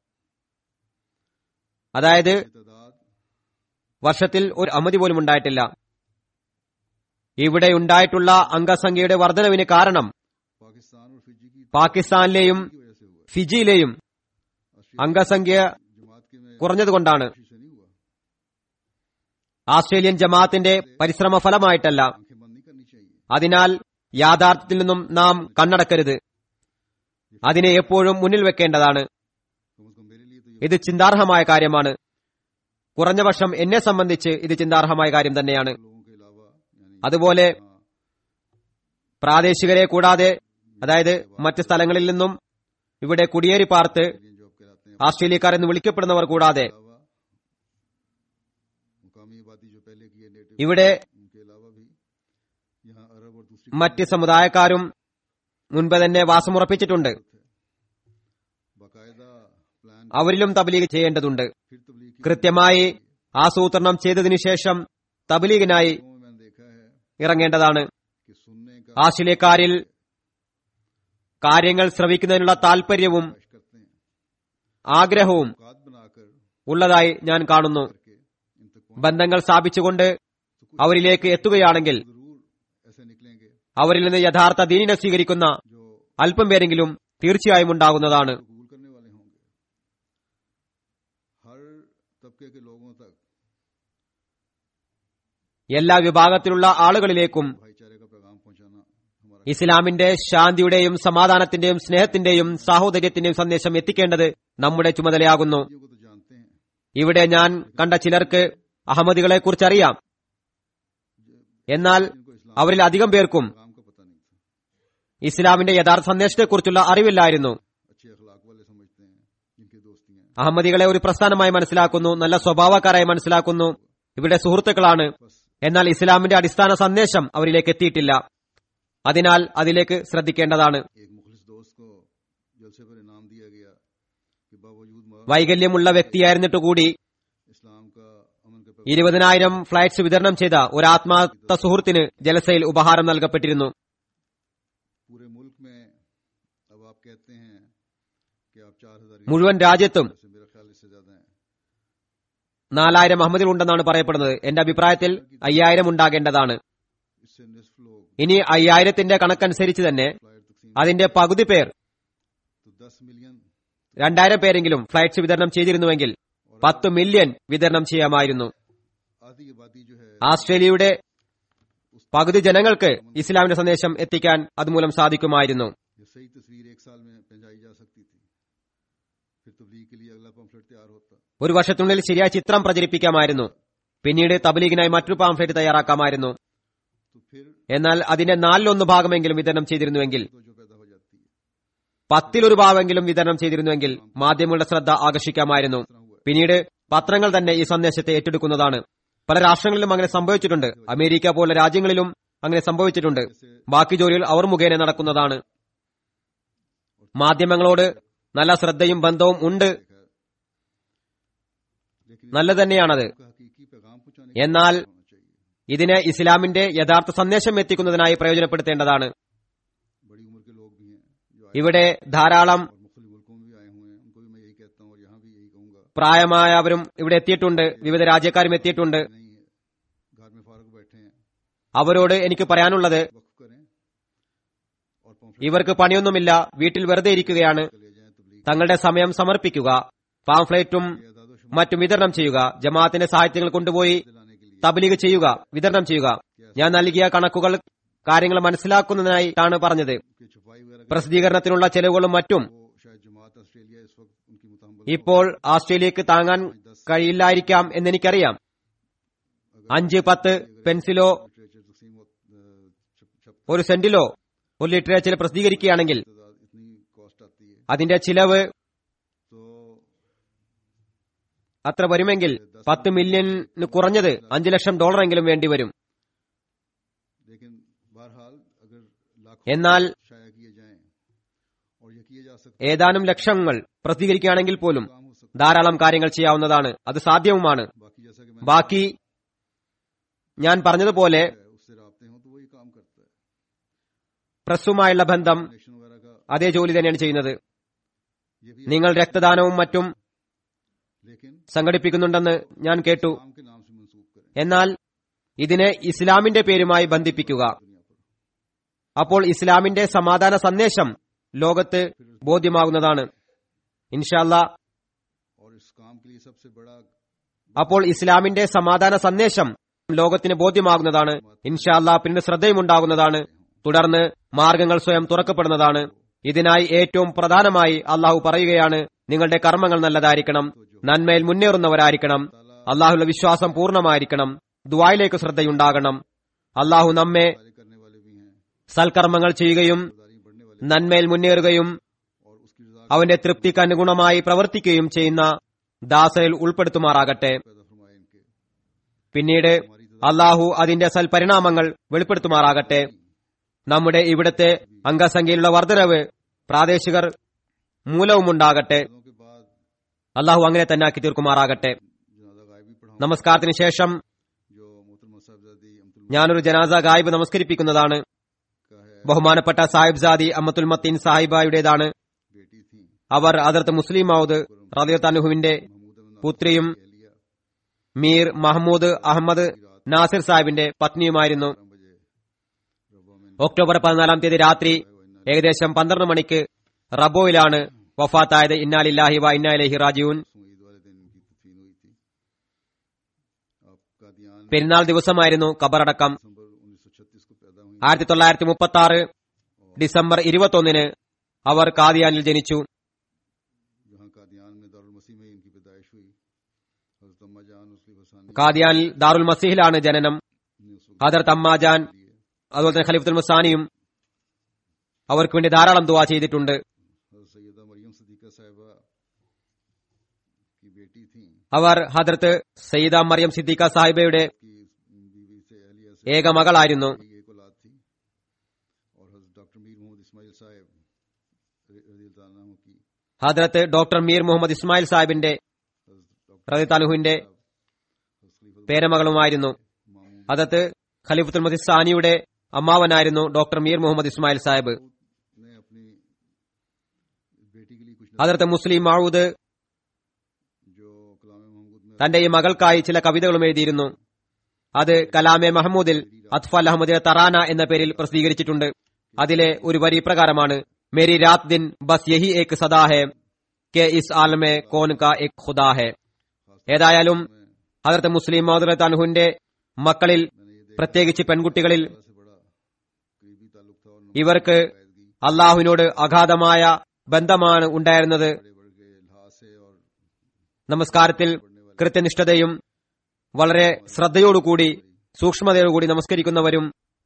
അതായത് ये तादाद വർഷത്തിൽ ഒരു അഹമ്മദി പോലും ഉണ്ടായിട്ടില്ല ഇവിടെ ഉണ്ടായിട്ടുള്ള അംഗസംഖ്യയുടെ വർധനവിന് കാരണം पाकिस्तान और फिजी की പാകിസ്ഥാനിലെയും की वजह से हुआ ഫിജിയിലെയും ऑस्ट्रेलिया അംഗസംഖ്യ जमात के में കുറഞ്ഞതുകൊണ്ടാണ് कोशिश से नहीं हुआ ആസ്ട്രേലിയൻ ജമാഅത്തിന്റെ പരിശ്രമ ഫലമായിട്ടല്ല आंखें बंद नहीं करनी चाहिए അതിനാൽ യാഥാർത്ഥ്യത്തിൽ നിന്നും നാം കണ്ണടക്കരുത് അതിനെ എപ്പോഴും മുന്നിൽ വെക്കേണ്ടതാണ് कम से कम मेरे लिए तो ये ഇത് ചിന്താർഹമായ കാര്യമാണ് കുറഞ്ഞപക്ഷം എന്നെ സംബന്ധിച്ച് ഇത് ചിന്താർഹമായ കാര്യം തന്നെയാണ് लोगों के अलावा यानी അതുപോലെ यहाँ പ്രാദേശികരെ കൂടാതെ അതായത് മറ്റ് സ്ഥലങ്ങളിൽ നിന്നും ഇവിടെ കുടിയേറി പാർത്ത് ऑस्ट्रेलियन जॉब कहलाते हैं ആസ്ട്രേലിയക്കാർ എന്ന് വിളിക്കപ്പെടുന്നവർ കൂടാതെ अलावा मुकामी आबादी जो पहले की है नेटिव ഇവിടെ उनके अलावा भी यहाँ अरब और दूसरी മറ്റ് സമുദായക്കാരും മുൻപ് തന്നെ വാസമുറപ്പിച്ചിട്ടുണ്ട് बाकायदा प्लान അവരിലും തബ്ലീഗ് ചെയ്യേണ്ടതുണ്ട് फिर तबलीग की കൃത്യമായി ആസൂത്രണം ചെയ്തതിനു ശേഷം തബ്ലീഗിനായി लोगों में मैंने देखा है ഇറങ്ങേണ്ടതാണ് कि सुनने का ആസ്ട്രേലിയക്കാരിൽ കാര്യങ്ങൾ ശ്രവിക്കുന്നതിനുള്ള താൽപര്യവും ख्वाहिश करते हैं ആഗ്രഹവും औकात बनाकर ഉള്ളതായി ഞാൻ കാണുന്നു करके इन तक पहुंच ബന്ധങ്ങൾ സ്ഥാപിച്ചുകൊണ്ട് അവരിലേക്ക് എത്തുകയാണെങ്കിൽ जरूर ऐसे निकलेंगे അവരിൽ നിന്ന് യഥാർത്ഥ ദീനിനെ സ്വീകരിക്കുന്ന जो അല്പം പേരെങ്കിലും തീർച്ചയായും ഉണ്ടാകുന്നതാണ് कबूल करने वाले होंगे हर तबके के लोगों तक എല്ലാ വിഭാഗത്തിലുള്ള ആളുകളിലേക്കും भाईचारे का पैगाम पहुंचाना हमारा ഇസ്ലാമിന്റെ ശാന്തിയുടെയും സമാധാനത്തിന്റെയും സ്നേഹത്തിന്റെയും സാഹോദര്യത്തിന്റെയും സന്ദേശം എത്തിക്കേണ്ടത് നമ്മുടെ ചുമതലയാകുന്നു को तो जानते हैं ഇവിടെ ഞാൻ കണ്ട ചിലർക്ക് അഹമ്മദികളെ കുറിച്ച് അറിയാം എന്നാൽ जिनको इस्लाम അവരിൽ അധികം പേർക്കും पैगाम का पता नहीं था ഇസ്ലാമിന്റെ യഥാർത്ഥ സന്ദേശത്തെക്കുറിച്ചുള്ള അറിവില്ലായിരുന്നു अच्छे अखलाक वाले समझते हैं जिनकी दोस्तियां हैं അഹമ്മദികളെ ഒരു പ്രസ്ഥാനമായി മനസ്സിലാക്കുന്നു നല്ല സ്വഭാവക്കാരായി മനസ്സിലാക്കുന്നു ഇവിടെ സുഹൃത്തുക്കളാണ് എന്നാൽ ഇസ്ലാമിന്റെ അടിസ്ഥാന സന്ദേശം അവരിലേക്ക് എത്തിയിട്ടില്ല അതിനാൽ അതിലേക്ക് ശ്രദ്ധിക്കേണ്ടതാണ് एक मुखलिस दोस्त को जलसे पर इनाम दिया गया कि बावजूद मौत വൈകല്യമുള്ള വ്യക്തിയായിരുന്നിട്ട് കൂടി इस्लाम का अमन का पैगाम ഇരുപതിനായിരം ഫ്ലൈറ്റ്സ് വിതരണം ചെയ്ത ഒരു ആത്മാർത്ഥ സുഹൃത്തിന് ജലസയിൽ ഉപഹാരം നൽകപ്പെട്ടിരുന്നു पूरे मुल्क में अब आप कहते हैं कि आप चार हजार മുഴുവൻ രാജ്യത്തും से मेरा ख्याल इससे ज्यादा है നാലായിരം അഹമ്മദിൽ ഉണ്ടെന്നാണ് പറയപ്പെടുന്നത് എന്റെ അഭിപ്രായത്തിൽ അയ്യായിരം ഉണ്ടാകേണ്ടതാണ് इससे निस्फ लोग ഇനി അയ്യായിരത്തിന്റെ കണക്കനുസരിച്ച് തന്നെ फ्लाइट तकसीम അതിന്റെ पകുതി പേർ तो दस मिलियन രണ്ടായിരം പേരെങ്കിലും ഫ്ലൈറ്റ്സ് വിതരണം ചെയ്തിരുന്നുവെങ്കിൽ പത്ത് മില്യൺ വിതരണം ചെയ്യാമായിരുന്നു आधी आबादी जो है ആസ്ട്രേലിയയുടെ പകുതി ജനങ്ങൾക്ക് ഇസ്ലാമിന്റെ സന്ദേശം എത്തിക്കാൻ അതുമൂലം സാധിക്കുമായിരുന്നു ये सही तस्वीर एक साल में पहुंचाई जा सकती थी फिर तबलीग के लिए अगला पम्फलेट तैयार होता ഒരു വർഷത്തിനുള്ളിൽ ശരിയായ ചിത്രം പ്രചരിപ്പിക്കാമായിരുന്നു പിന്നീട് തബ്ലീഗിനായി മറ്റൊരു പാംഫ്ലെറ്റ് തയ്യാറാക്കാമായിരുന്നു तो फिर എന്നാൽ അതിന്റെ നാലിലൊന്ന് ഭാഗമെങ്കിലും വിതരണം ചെയ്തിരുന്നുവെങ്കിൽ तो जो पैदा हो जाती है പത്തിലൊരു ഭാഗമെങ്കിലും വിതരണം ചെയ്തിരുന്നുവെങ്കിൽ മാധ്യമങ്ങളുടെ ശ്രദ്ധ ആകർഷിക്കാമായിരുന്നു പിന്നീട് പത്രങ്ങൾ തന്നെ ഈ സന്ദേശത്തെ ഏറ്റെടുക്കുന്നതാണ് പല രാഷ്ട്രങ്ങളിലും അങ്ങനെ സംഭവിച്ചിട്ടുണ്ട് അമേരിക്ക പോലുള്ള രാജ്യങ്ങളിലും അങ്ങനെ സംഭവിച്ചിട്ടുണ്ട് ബാക്കി ജോലികൾ അവർ മുഖേന നടക്കുന്നതാണ് മാധ്യമങ്ങളോട് നല്ല ശ്രദ്ധയും ബന്ധവും ഉണ്ട് देखा है लेकिन നല്ല തന്നെയാണത് इसका हकीकी पैगाम पहुंचाने എന്നാൽ होना चाहिए ഇതിനെ ഇസ്ലാമിന്റെ യഥാർത്ഥ സന്ദേശം എത്തിക്കുന്നതിനായി പ്രയോജനപ്പെടുത്തേണ്ടതാണ് बड़ी उम्र के लोग भी हैं जो आए ഇവിടെ ധാരാളം और मुख्तलिफ मुल्कों में भी आए हुए हैं उनको भी मैं यही कहता हूँ और यहाँ भी यही कहूंगा പ്രായമായവരും ഇവിടെ എത്തിയിട്ടുണ്ട് വിവിധ രാജ്യക്കാരും എത്തിയിട്ടുണ്ട് नहीं है घर में फारग बैठे हैं അവരോട് എനിക്ക് പറയാനുള്ളത് वक्फ करें और पम्फलेट ഇവർക്ക് പണിയൊന്നുമില്ല വീട്ടിൽ വെറുതെ ഇരിക്കുകയാണ് ले जाएं तबलीग തങ്ങളുടെ സമയം സമർപ്പിക്കുക പാംഫ്ലേറ്റും के आजाद शुमार മറ്റും വിതരണം ചെയ്യുക ജമാഅത്തിന്റെ സാഹിത്യങ്ങൾ കൊണ്ടുപോയി दिलाने के लिए തബ്ലീഗ് ചെയ്യുക വിതരണം ചെയ്യുക ഞാൻ നൽകിയ കണക്കുകൾ കാര്യങ്ങൾ മനസ്സിലാക്കുന്നതിനായിട്ടാണ് പറഞ്ഞത് की छुपाई वगैरह പ്രസിദ്ധീകരണത്തിനുള്ള ചെലവുകളും മറ്റും वो शायद जमात ऑस्ट्रेलिया इस वक्त उनकी मुतहमल ഇപ്പോൾ ആസ്ട്രേലിയക്ക് താങ്ങാൻ കഴിയില്ലായിരിക്കാം എന്നെനിക്കറിയാം അഞ്ച് പത്ത് പെൻസിലോ लिटरेचर तकसीम हो- अ, छप- छप ഒരു സെന്റിലോ ഒരു ലിറ്ററേച്ചർ പ്രസിദ്ധീകരിക്കുകയാണെങ്കിൽ तादाद इतनी कॉस्ट आती है അതിന്റെ ചിലവ് तो അത്ര വരുമെങ്കിൽ പത്ത് മില്യന് കുറഞ്ഞത് അഞ്ചു ലക്ഷം ഡോളറെങ്കിലും വേണ്ടിവരും लेकिन बहरहाल अगर लाखों എന്നാൽ शाया किए जाएं और ये किए जा सकते ഏതാനും ലക്ഷങ്ങൾ പ്രസിദ്ധീകരിക്കുകയാണെങ്കിൽ പോലും काम हो सकता ധാരാളം കാര്യങ്ങൾ ചെയ്യാവുന്നതാണ് അത് സാധ്യവുമാണ് है बाकी जैसा कि मैं ബാക്കി ഞാൻ പറഞ്ഞതുപോലെ उससे रबते हो तो वही काम करता है പ്രസ്സുമായുള്ള ബന്ധം कनेक्शन वगैरह का അതേ ജോലി തന്നെയാണ് ചെയ്യുന്നത് ये भी നിങ്ങൾ രക്തദാനവും മറ്റും लेकिन സംഘടിപ്പിക്കുന്നുണ്ടെന്ന് ഞാൻ കേട്ടു काम के नाम से मंसूब करें എന്നാൽ ഇതിനെ ഇസ്ലാമിന്റെ പേരുമായി ബന്ധിപ്പിക്കുക दुनिया पर അപ്പോൾ ഇസ്ലാമിന്റെ സമാധാന സന്ദേശം ലോകത്ത് ബോധ്യമാകുന്നതാണ് ഇൻഷാല്ല और इस काम के लिए सबसे बड़ा അപ്പോൾ ഇസ്ലാമിന്റെ സമാധാന സന്ദേശം ലോകത്തിന് ബോധ്യമാകുന്നതാണ് ഇൻഷാല്ല പിന്നീട് ശ്രദ്ധയും ഉണ്ടാകുന്നതാണ് തുടർന്ന് മാർഗങ്ങൾ സ്വയം തുറക്കപ്പെടുന്നതാണ് ഇതിനായി ഏറ്റവും പ്രധാനമായി അള്ളാഹു പറയുകയാണ് നിങ്ങളുടെ കർമ്മങ്ങൾ നല്ലതായിരിക്കണം നന്മയിൽ മുന്നേറുന്നവരായിരിക്കണം അള്ളാഹുള്ള വിശ്വാസം പൂർണ്ണമായിരിക്കണം ദുവായിലേക്ക് ശ്രദ്ധയുണ്ടാകണം അള്ളാഹു നമ്മെ कार्य करने वाले भी हैं സൽക്കർമ്മങ്ങൾ ചെയ്യുകയും गुजारी बढ़ने वाले നന്മയിൽ മുന്നേറുകയും और उसकी रजा അവന്റെ തൃപ്തിക്ക് അനുഗുണമായി പ്രവർത്തിക്കുകയും ചെയ്യുന്ന ദാസരിൽ ഉൾപ്പെടുത്തുമാറാകട്ടെ पैदा फरमाए इनके പിന്നീട് അള്ളാഹു അതിന്റെ സൽപരിണാമങ്ങൾ വെളിപ്പെടുത്തുമാറാകട്ടെ നമ്മുടെ ഇവിടുത്തെ അംഗസംഖ്യയിലുള്ള വർധനവ് പ്രാദേശികർ മൂലവുമുണ്ടാകട്ടെ पदों के बाद അള്ളാഹു അങ്ങനെ തന്നെ ആക്കി തീർക്കുമാറാകട്ടെ जनाजा गायबी पढ़ाऊं നമസ്കാരത്തിന് ശേഷം जो मोहतरमा साहबजादी अमतुल ഞാനൊരു ജനാസ ഗായിബ് നമസ്കരിപ്പിക്കുന്നതാണ് का है ബഹുമാനപ്പെട്ട സാഹിബ് സാദി അമ്മത്തുൽ മത്തീൻ സാഹിബായുടേതാണ് बेटी थी അവർ അതിർത്ത് മുസ്ലിം മൗദ് റദിയത്താനുഹുവിന്റെ महमूद अहमद പുത്രിയും एहलिया മീർ മഹമ്മൂദ് അഹമ്മദ് നാസിർ സാഹിബിന്റെ പത്നിയുമായിരുന്നു बारह बजे रबा में ഒക്ടോബർ പതിനാലാം തീയതി രാത്രി ഏകദേശം പന്ത്രണ്ട് മണിക്ക് റബോയിലാണ് വഫാത്തായത് ഇന്നാലില്ലാഹി വ ഇന്നാലേഹി റാജിയൂൻ परसों ईद वाले दिन इनकी तदफीन हुई थी आप कादियान പെരുന്നാൾ ദിവസമായിരുന്നു ഖബറടക്കം दिसंबर उन्नीस सौ छत्तीस को पैदा हुई ആയിരത്തി തൊള്ളായിരത്തി മുപ്പത്തി ആറ് ഡിസംബർ ഇരുപത്തൊന്നിന് അവർ കാദിയാനിൽ ജനിച്ചു यहाँ कादियान में दारुल मसीह में इनकी पैदाइश हुई हजरत अम्मा जान उसली फसानी കാദിയാനിൽ ദാറുൽ മസീഹിലാണ് ജനനം ने उस वक्त ഹദർത്ത് അമ്മാജാൻ लिए അതുപോലെ തന്നെ ഖലീഫുൽ മുസാനിയും അവർക്ക് വേണ്ടി ധാരാളം ദുവാ ചെയ്തിട്ടുണ്ട് हजरत सैयदा मरियम सदीका साहिबा की बेटी थी അവർ ഹദർത്ത് സയ്യിദ മറിയം സിദ്ദീഖ സാഹിബയുടെ की बीवी से अहलिया से ഏക മകളായിരുന്നു यही एक औलाद थी और हजरत डॉक्टर मीर मोहम्मद इस्माइल साहब रजी अल्लाह अन्हु की ഹദർത്ത് ഡോക്ടർ മീർ മുഹമ്മദ് ഇസ്മായിൽ സാഹിബിന്റെ हजरत डॉक्टर റതി തനുഹുവിന്റെ हजरत खलीफा പേരമകളുമായിരുന്നു मामून ഹദർത്ത് ഖലീഫുൽ മസീദ് സാനിയുടെ അമ്മാവനായിരുന്നു ഡോക്ടർ മീർ മുഹമ്മദ് ഇസ്മായിൽ സാഹിബ് ने अपनी बेटी के लिए कुछ ഹദർത്ത് മുസ്ലിം മഹൂദ് जो कलाम महमूद में തന്റെ ഈ മകൾക്കായി ചില കവിതകളും എഴുതിയിരുന്നു അത് കലാമെ മഹമ്മൂദിൽ അത്ഫൽ അഹമ്മദ് തറാന എന്ന പേരിൽ പ്രസിദ്ധീകരിച്ചിട്ടുണ്ട് അതിലെ ഒരു വരി ഇപ്രകാരമാണ് മേരി രാത് ദിൻ ബസ് യഹി ഏക് സദാ ഹെ കെ ഇസ് ആലമെ കോൻ കാ എക് ഖുദാ ഹെ ഏതായാലും ഹദർത്ത് മുസ്ലിം മൗദുൽ തൻഹുവിന്റെ മക്കളിൽ मैंने ये देखा പ്രത്യേകിച്ച് പെൺകുട്ടികളിൽ से बड़ा करीबी ताल्लुक था और ഇവർക്ക് कायदगी അള്ളാഹുവിനോട് അഗാധമായ ബന്ധമാണ് ഉണ്ടായിരുന്നത് बड़े बड़े के लिहाज से और നമസ്കാരത്തിൽ കൃത്യനിഷ്ഠതയും വളരെ ശ്രദ്ധയോടുകൂടി സൂക്ഷ്മതയോടുകൂടി നമസ്കരിക്കുന്നവരും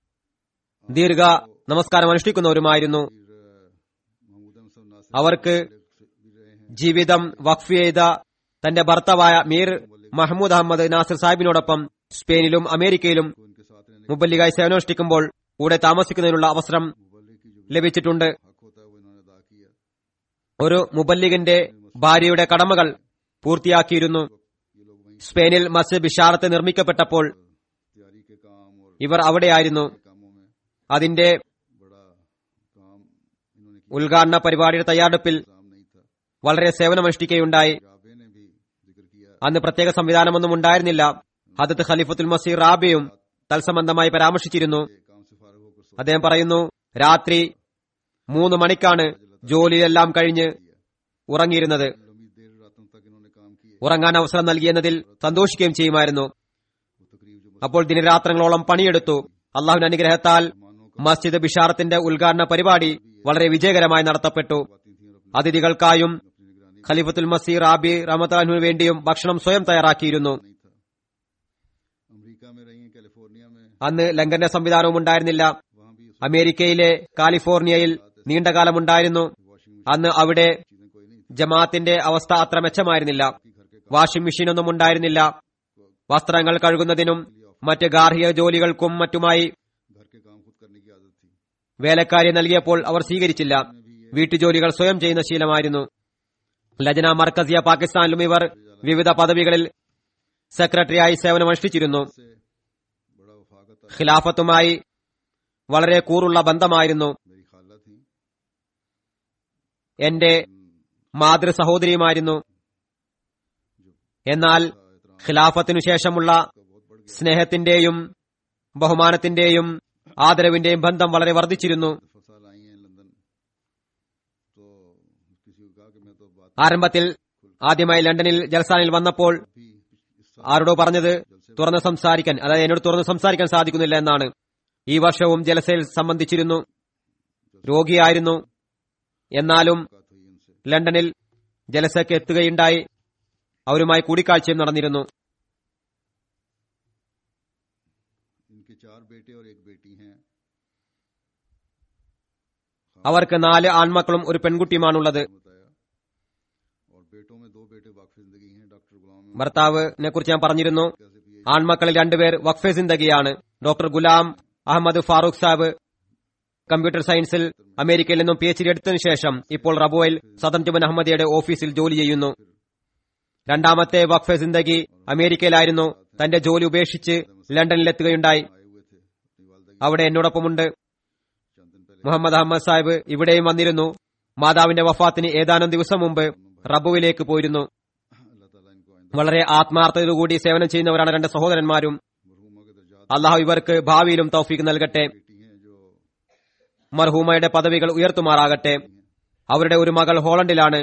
ദീർഘ നമസ്കാരം അനുഷ്ഠിക്കുന്നവരുമായിരുന്നു फिर महमूद अहमद साहब नासिर അവർക്ക് भी रहे हैं ജീവിതം വഖഫ് ചെയ്ത തന്റെ ഭർത്താവായ മീർ മഹമ്മൂദ് അഹമ്മദ് നാസിർ സാഹിബിനോടൊപ്പം സ്പെയിനിലും അമേരിക്കയിലും को इनके साथ रहने മുബല്ലിഗായി സേവനമനുഷ്ഠിക്കുമ്പോൾ കൂടെ താമസിക്കുന്നതിനുള്ള അവസരം मुबल्लिग की जो ലഭിച്ചിട്ടുണ്ട് हक होता है वो इन्होंने अदा किया ഒരു മുബല്ലിഗിന്റെ ഭാര്യയുടെ കടമകൾ പൂർത്തിയാക്കിയിരുന്നു ये लोग वहीं സ്പെയിനിൽ മസ്ജിദ് ബിഷാറത്ത് നിർമ്മിക്കപ്പെട്ടപ്പോൾ तैयारी के काम और ഇവർ അവിടെയായിരുന്നു के कामों में അതിന്റെ बड़ा काम इन्होंने किया ഉദ്ഘാടന പരിപാടിയുടെ തയ്യാറെടുപ്പിൽ काम नहीं था വളരെ സേവനമനുഷ്ഠിക്കുകയുണ്ടായി राबे ने भी जिक्र किया അന്ന് പ്രത്യേക സംവിധാനമൊന്നും ഉണ്ടായിരുന്നില്ല ഹദത്ത് ഖലീഫത്തുൽ മസീർ റാബിയും തത്സംബന്ധമായി പരാമർശിച്ചിരുന്നു कि काम से फारग होकर सो അദ്ദേഹം പറയുന്നു രാത്രി മൂന്ന് മണിക്കാണ് ജോലിയെല്ലാം കഴിഞ്ഞ് ഉറങ്ങിയിരുന്നത് लंबी देर रातों तक इन्होंने काम किए ഉറങ്ങാൻ അവസരം നൽകിയെന്നതിൽ സന്തോഷിക്കുകയും ചെയ്യുമായിരുന്നു वो तकरीब जो അപ്പോൾ ദിനരാത്രങ്ങളോളം പണിയെടുത്തു അള്ളാഹുവിന്റെ അനുഗ്രഹത്താൽ മസ്ജിദ് ബിഷാറത്തിന്റെ ഉദ്ഘാടന പരിപാടി വളരെ വിജയകരമായി നടത്തപ്പെട്ടു बातें थी और अपनी അതിഥികൾക്കായും अपनी निगरानी ഖലീഫത്തുൽ മസീർ റാബി റഹമത്താലിനു വേണ്ടിയും ഭക്ഷണം സ്വയം തയ്യാറാക്കിയിരുന്നു नहीं था अमेरिका में रही हैं कैलिफोर्निया में അന്ന് ലങ്കന്റെ സംവിധാനവും ഉണ്ടായിരുന്നില്ല वहां भी उस അമേരിക്കയിലെ കാലിഫോർണിയയിൽ നീണ്ടകാലമുണ്ടായിരുന്നു वॉशिंग അന്ന് അവിടെ चीजें कोई नहीं थी ജമാഅത്തിന്റെ അവസ്ഥ അത്ര മെച്ചമായിരുന്നില്ല कि घर के വാഷിംഗ് മെഷീനൊന്നും ഉണ്ടായിരുന്നില്ല വസ്ത്രങ്ങൾ കഴുകുന്നതിനും മറ്റ് ഗാർഹിക ജോലികൾക്കും മറ്റുമായി घर के काम खुद करने की आदत थी വേലക്കാരിയെ നൽകിയപ്പോൾ അവർ സ്വീകരിച്ചില്ല വീട്ടുജോലികൾ സ്വയം ചെയ്യുന്ന ശീലമായിരുന്നു ലജന മർക്കസിയ പാകിസ്ഥാനിലും ഇവർ വിവിധ പദവികളിൽ സെക്രട്ടറിയായി സേവനമനുഷ്ഠിച്ചിരുന്നു से बड़ा वफाकत था ഖിലാഫത്തുമായി വളരെ കൂറുള്ള ബന്ധമായിരുന്നു मेरी खाला थी എന്റെ മാതൃ സഹോദരിയുമായിരുന്നു എന്നാൽ ഖിലാഫത്തിനു ശേഷമുള്ള സ്നേഹത്തിന്റെയും ബഹുമാനത്തിന്റെയും ആദരവിന്റെയും ബന്ധം വളരെ വർദ്ധിച്ചിരുന്നു दफा साल आई हैं लंदन तो किसी को कहा कि मैं तो बात ആരംഭത്തിൽ ആദ്യമായി ലണ്ടനിൽ ജൽസാനിൽ വന്നപ്പോൾ भी इस साल ആരോടോ പറഞ്ഞത് തുറന്ന് സംസാരിക്കാൻ അതായത് എന്നോട് തുറന്ന് സംസാരിക്കാൻ സാധിക്കുന്നില്ല എന്നാണ് ഈ വർഷവും ജലസയിൽ സംബന്ധിച്ചിരുന്നു രോഗിയായിരുന്നു എന്നാലും मुलाकात हुई उनसे ലണ്ടനിൽ ജലസയ്ക്ക് എത്തുകയുണ്ടായി അവരുമായി കൂടിക്കാഴ്ചയും നടന്നിരുന്നു इनके चार बेटे और एक बेटी हैं അവർക്ക് നാല് ആൺമക്കളും ഒരു പെൺകുട്ടിയുമാണുള്ളത് बताया और बेटों में दो बेटे वाकफ जिंदगी हैं डॉक्टर गुलाम ഭർത്താവിനെ കുറിച്ച് ഞാൻ പറഞ്ഞിരുന്നു कैसे भी ആൺമക്കളിൽ രണ്ടുപേർ വഖഫെ സിന്ദഗിയാണ് ഡോക്ടർ ഗുലാം അഹമ്മദ് ഫാറൂഖ് സാബ് കമ്പ്യൂട്ടർ സയൻസിൽ അമേരിക്കയിൽ നിന്നും പി എച്ച് ഡി എടുത്തതിനു ശേഷം ഇപ്പോൾ റബോയിൽ സദം ജുബൻ അഹമ്മദിയുടെ ഓഫീസിൽ ജോലി ചെയ്യുന്നു രണ്ടാമത്തെ വഖഫെ സിന്ദഗി അമേരിക്കയിലായിരുന്നു തന്റെ ജോലി ഉപേക്ഷിച്ച് ലണ്ടനിലെത്തുകയുണ്ടായി आए हुए थे अपनी वालदा की അവിടെ എന്നോടൊപ്പമുണ്ട് चंद दिन पहले മുഹമ്മദ് അഹമ്മദ് സാഹിബ് ഇവിടെയും വന്നിരുന്നു മാതാവിന്റെ വഫാത്തിന് ഏതാനും ദിവസം മുമ്പ് റബുവിലേക്ക് പോയിരുന്നു अल्लाह ताला इनको आइंदा വളരെ ആത്മാർത്ഥതയോടുകൂടി സേവനം ചെയ്യുന്നവരാണ് രണ്ട് സഹോദരന്മാരും मरहुमा के दर्जात അള്ളാഹു ഇവർക്ക് ഭാവിയിലും തൗഫീക്ക് നൽകട്ടെ बेटी हैं जो മർഹൂമയുടെ പദവികൾ ഉയർത്തുമാറാകട്ടെ അവരുടെ ഒരു മകൾ ഹോളണ്ടിലാണ്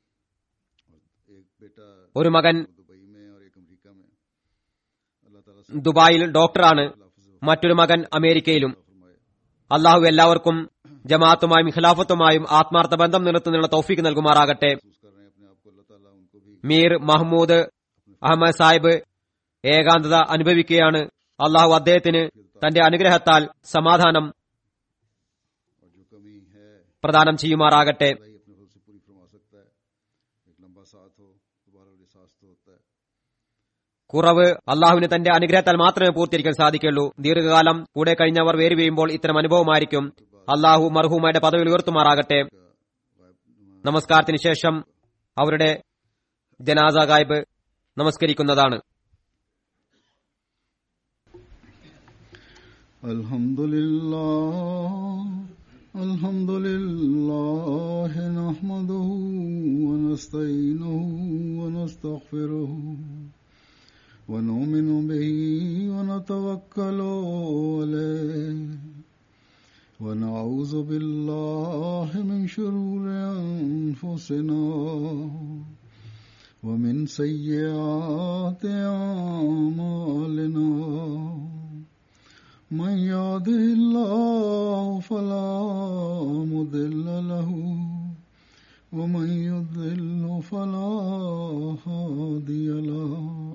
एक बेटा ഒരു മകൻ दुबई में और एक अमेरिका में अल्लाह ताला से ദുബായിൽ ഡോക്ടറാണ് മറ്റൊരു മകൻ അമേരിക്കയിലും അള്ളാഹു എല്ലാവർക്കും ജമാഅത്തുമായും ഖിലാഫത്തുമായും ആത്മാർത്ഥ ബന്ധം നിലനിർത്തുന്നതിനുള്ള തൗഫീക്ക് നൽകുമാറാകട്ടെ महसूस कर रहे हैं अपने आप को अल्लाह ताला उनको भी മീർ മഹ്മൂദ് അഹമ്മദ് സാഹിബ് ഏകാന്തത അനുഭവിക്കുകയാണ് അള്ളാഹു അദ്ദേഹത്തിന് തന്റെ അനുഗ്രഹത്താൽ സമാധാനം और जो कमी है പ്രദാനം ചെയ്യുമാറാകട്ടെ अल्लाह ही अपने फल से पूरी फरमा सकता है एक लंबा साथ हो दोबारा एहसास तो होता है കുറവ് അള്ളാഹുവിന് തന്റെ അനുഗ്രഹത്താൽ മാത്രമേ പൂർത്തീകരിക്കാൻ സാധിക്കുള്ളൂ ദീർഘകാലം കൂടെ കഴിഞ്ഞവർ വേര് വീഴുമ്പോൾ ഇത്തരം അനുഭവമായിരിക്കും അള്ളാഹു മർഹൂമയുടെ പദവിയിൽ ഉയർത്തുമാറാകട്ടെ നമസ്കാരത്തിന് ശേഷം അവരുടെ ജനാസ ഗായ്ബ് നമസ്കരിക്കുന്നതാണ് الحمد لله الحمد لله نحمده ونستعينه ونستغفره ونؤمن به ونتوكل عليه ونعوذ بالله من شرور أنفسنا ومن سيئات أعمالنا من يهده الله فلا مضل له ومن يضلل فلا هادي له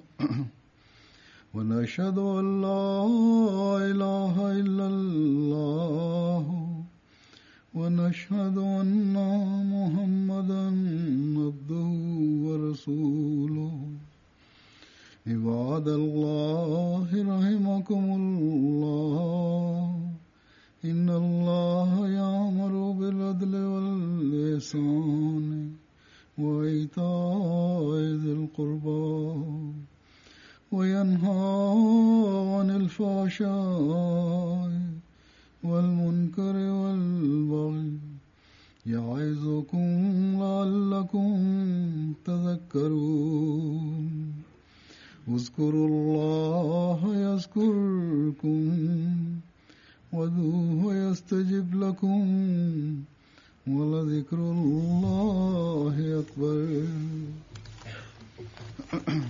ونشهد أن لا إله إلا الله ونشهد أن محمدا عبده ورسوله عباد الله رحمكم الله إن الله يأمر بالعدل والإحسان وإيتاء ذي القربى وينهى عن الفحشاء والمنكر والبغي يعظكم لعلكم تذكرون اذكروا الله يذكركم وذوه يستجب لكم ولذكر الله أكبر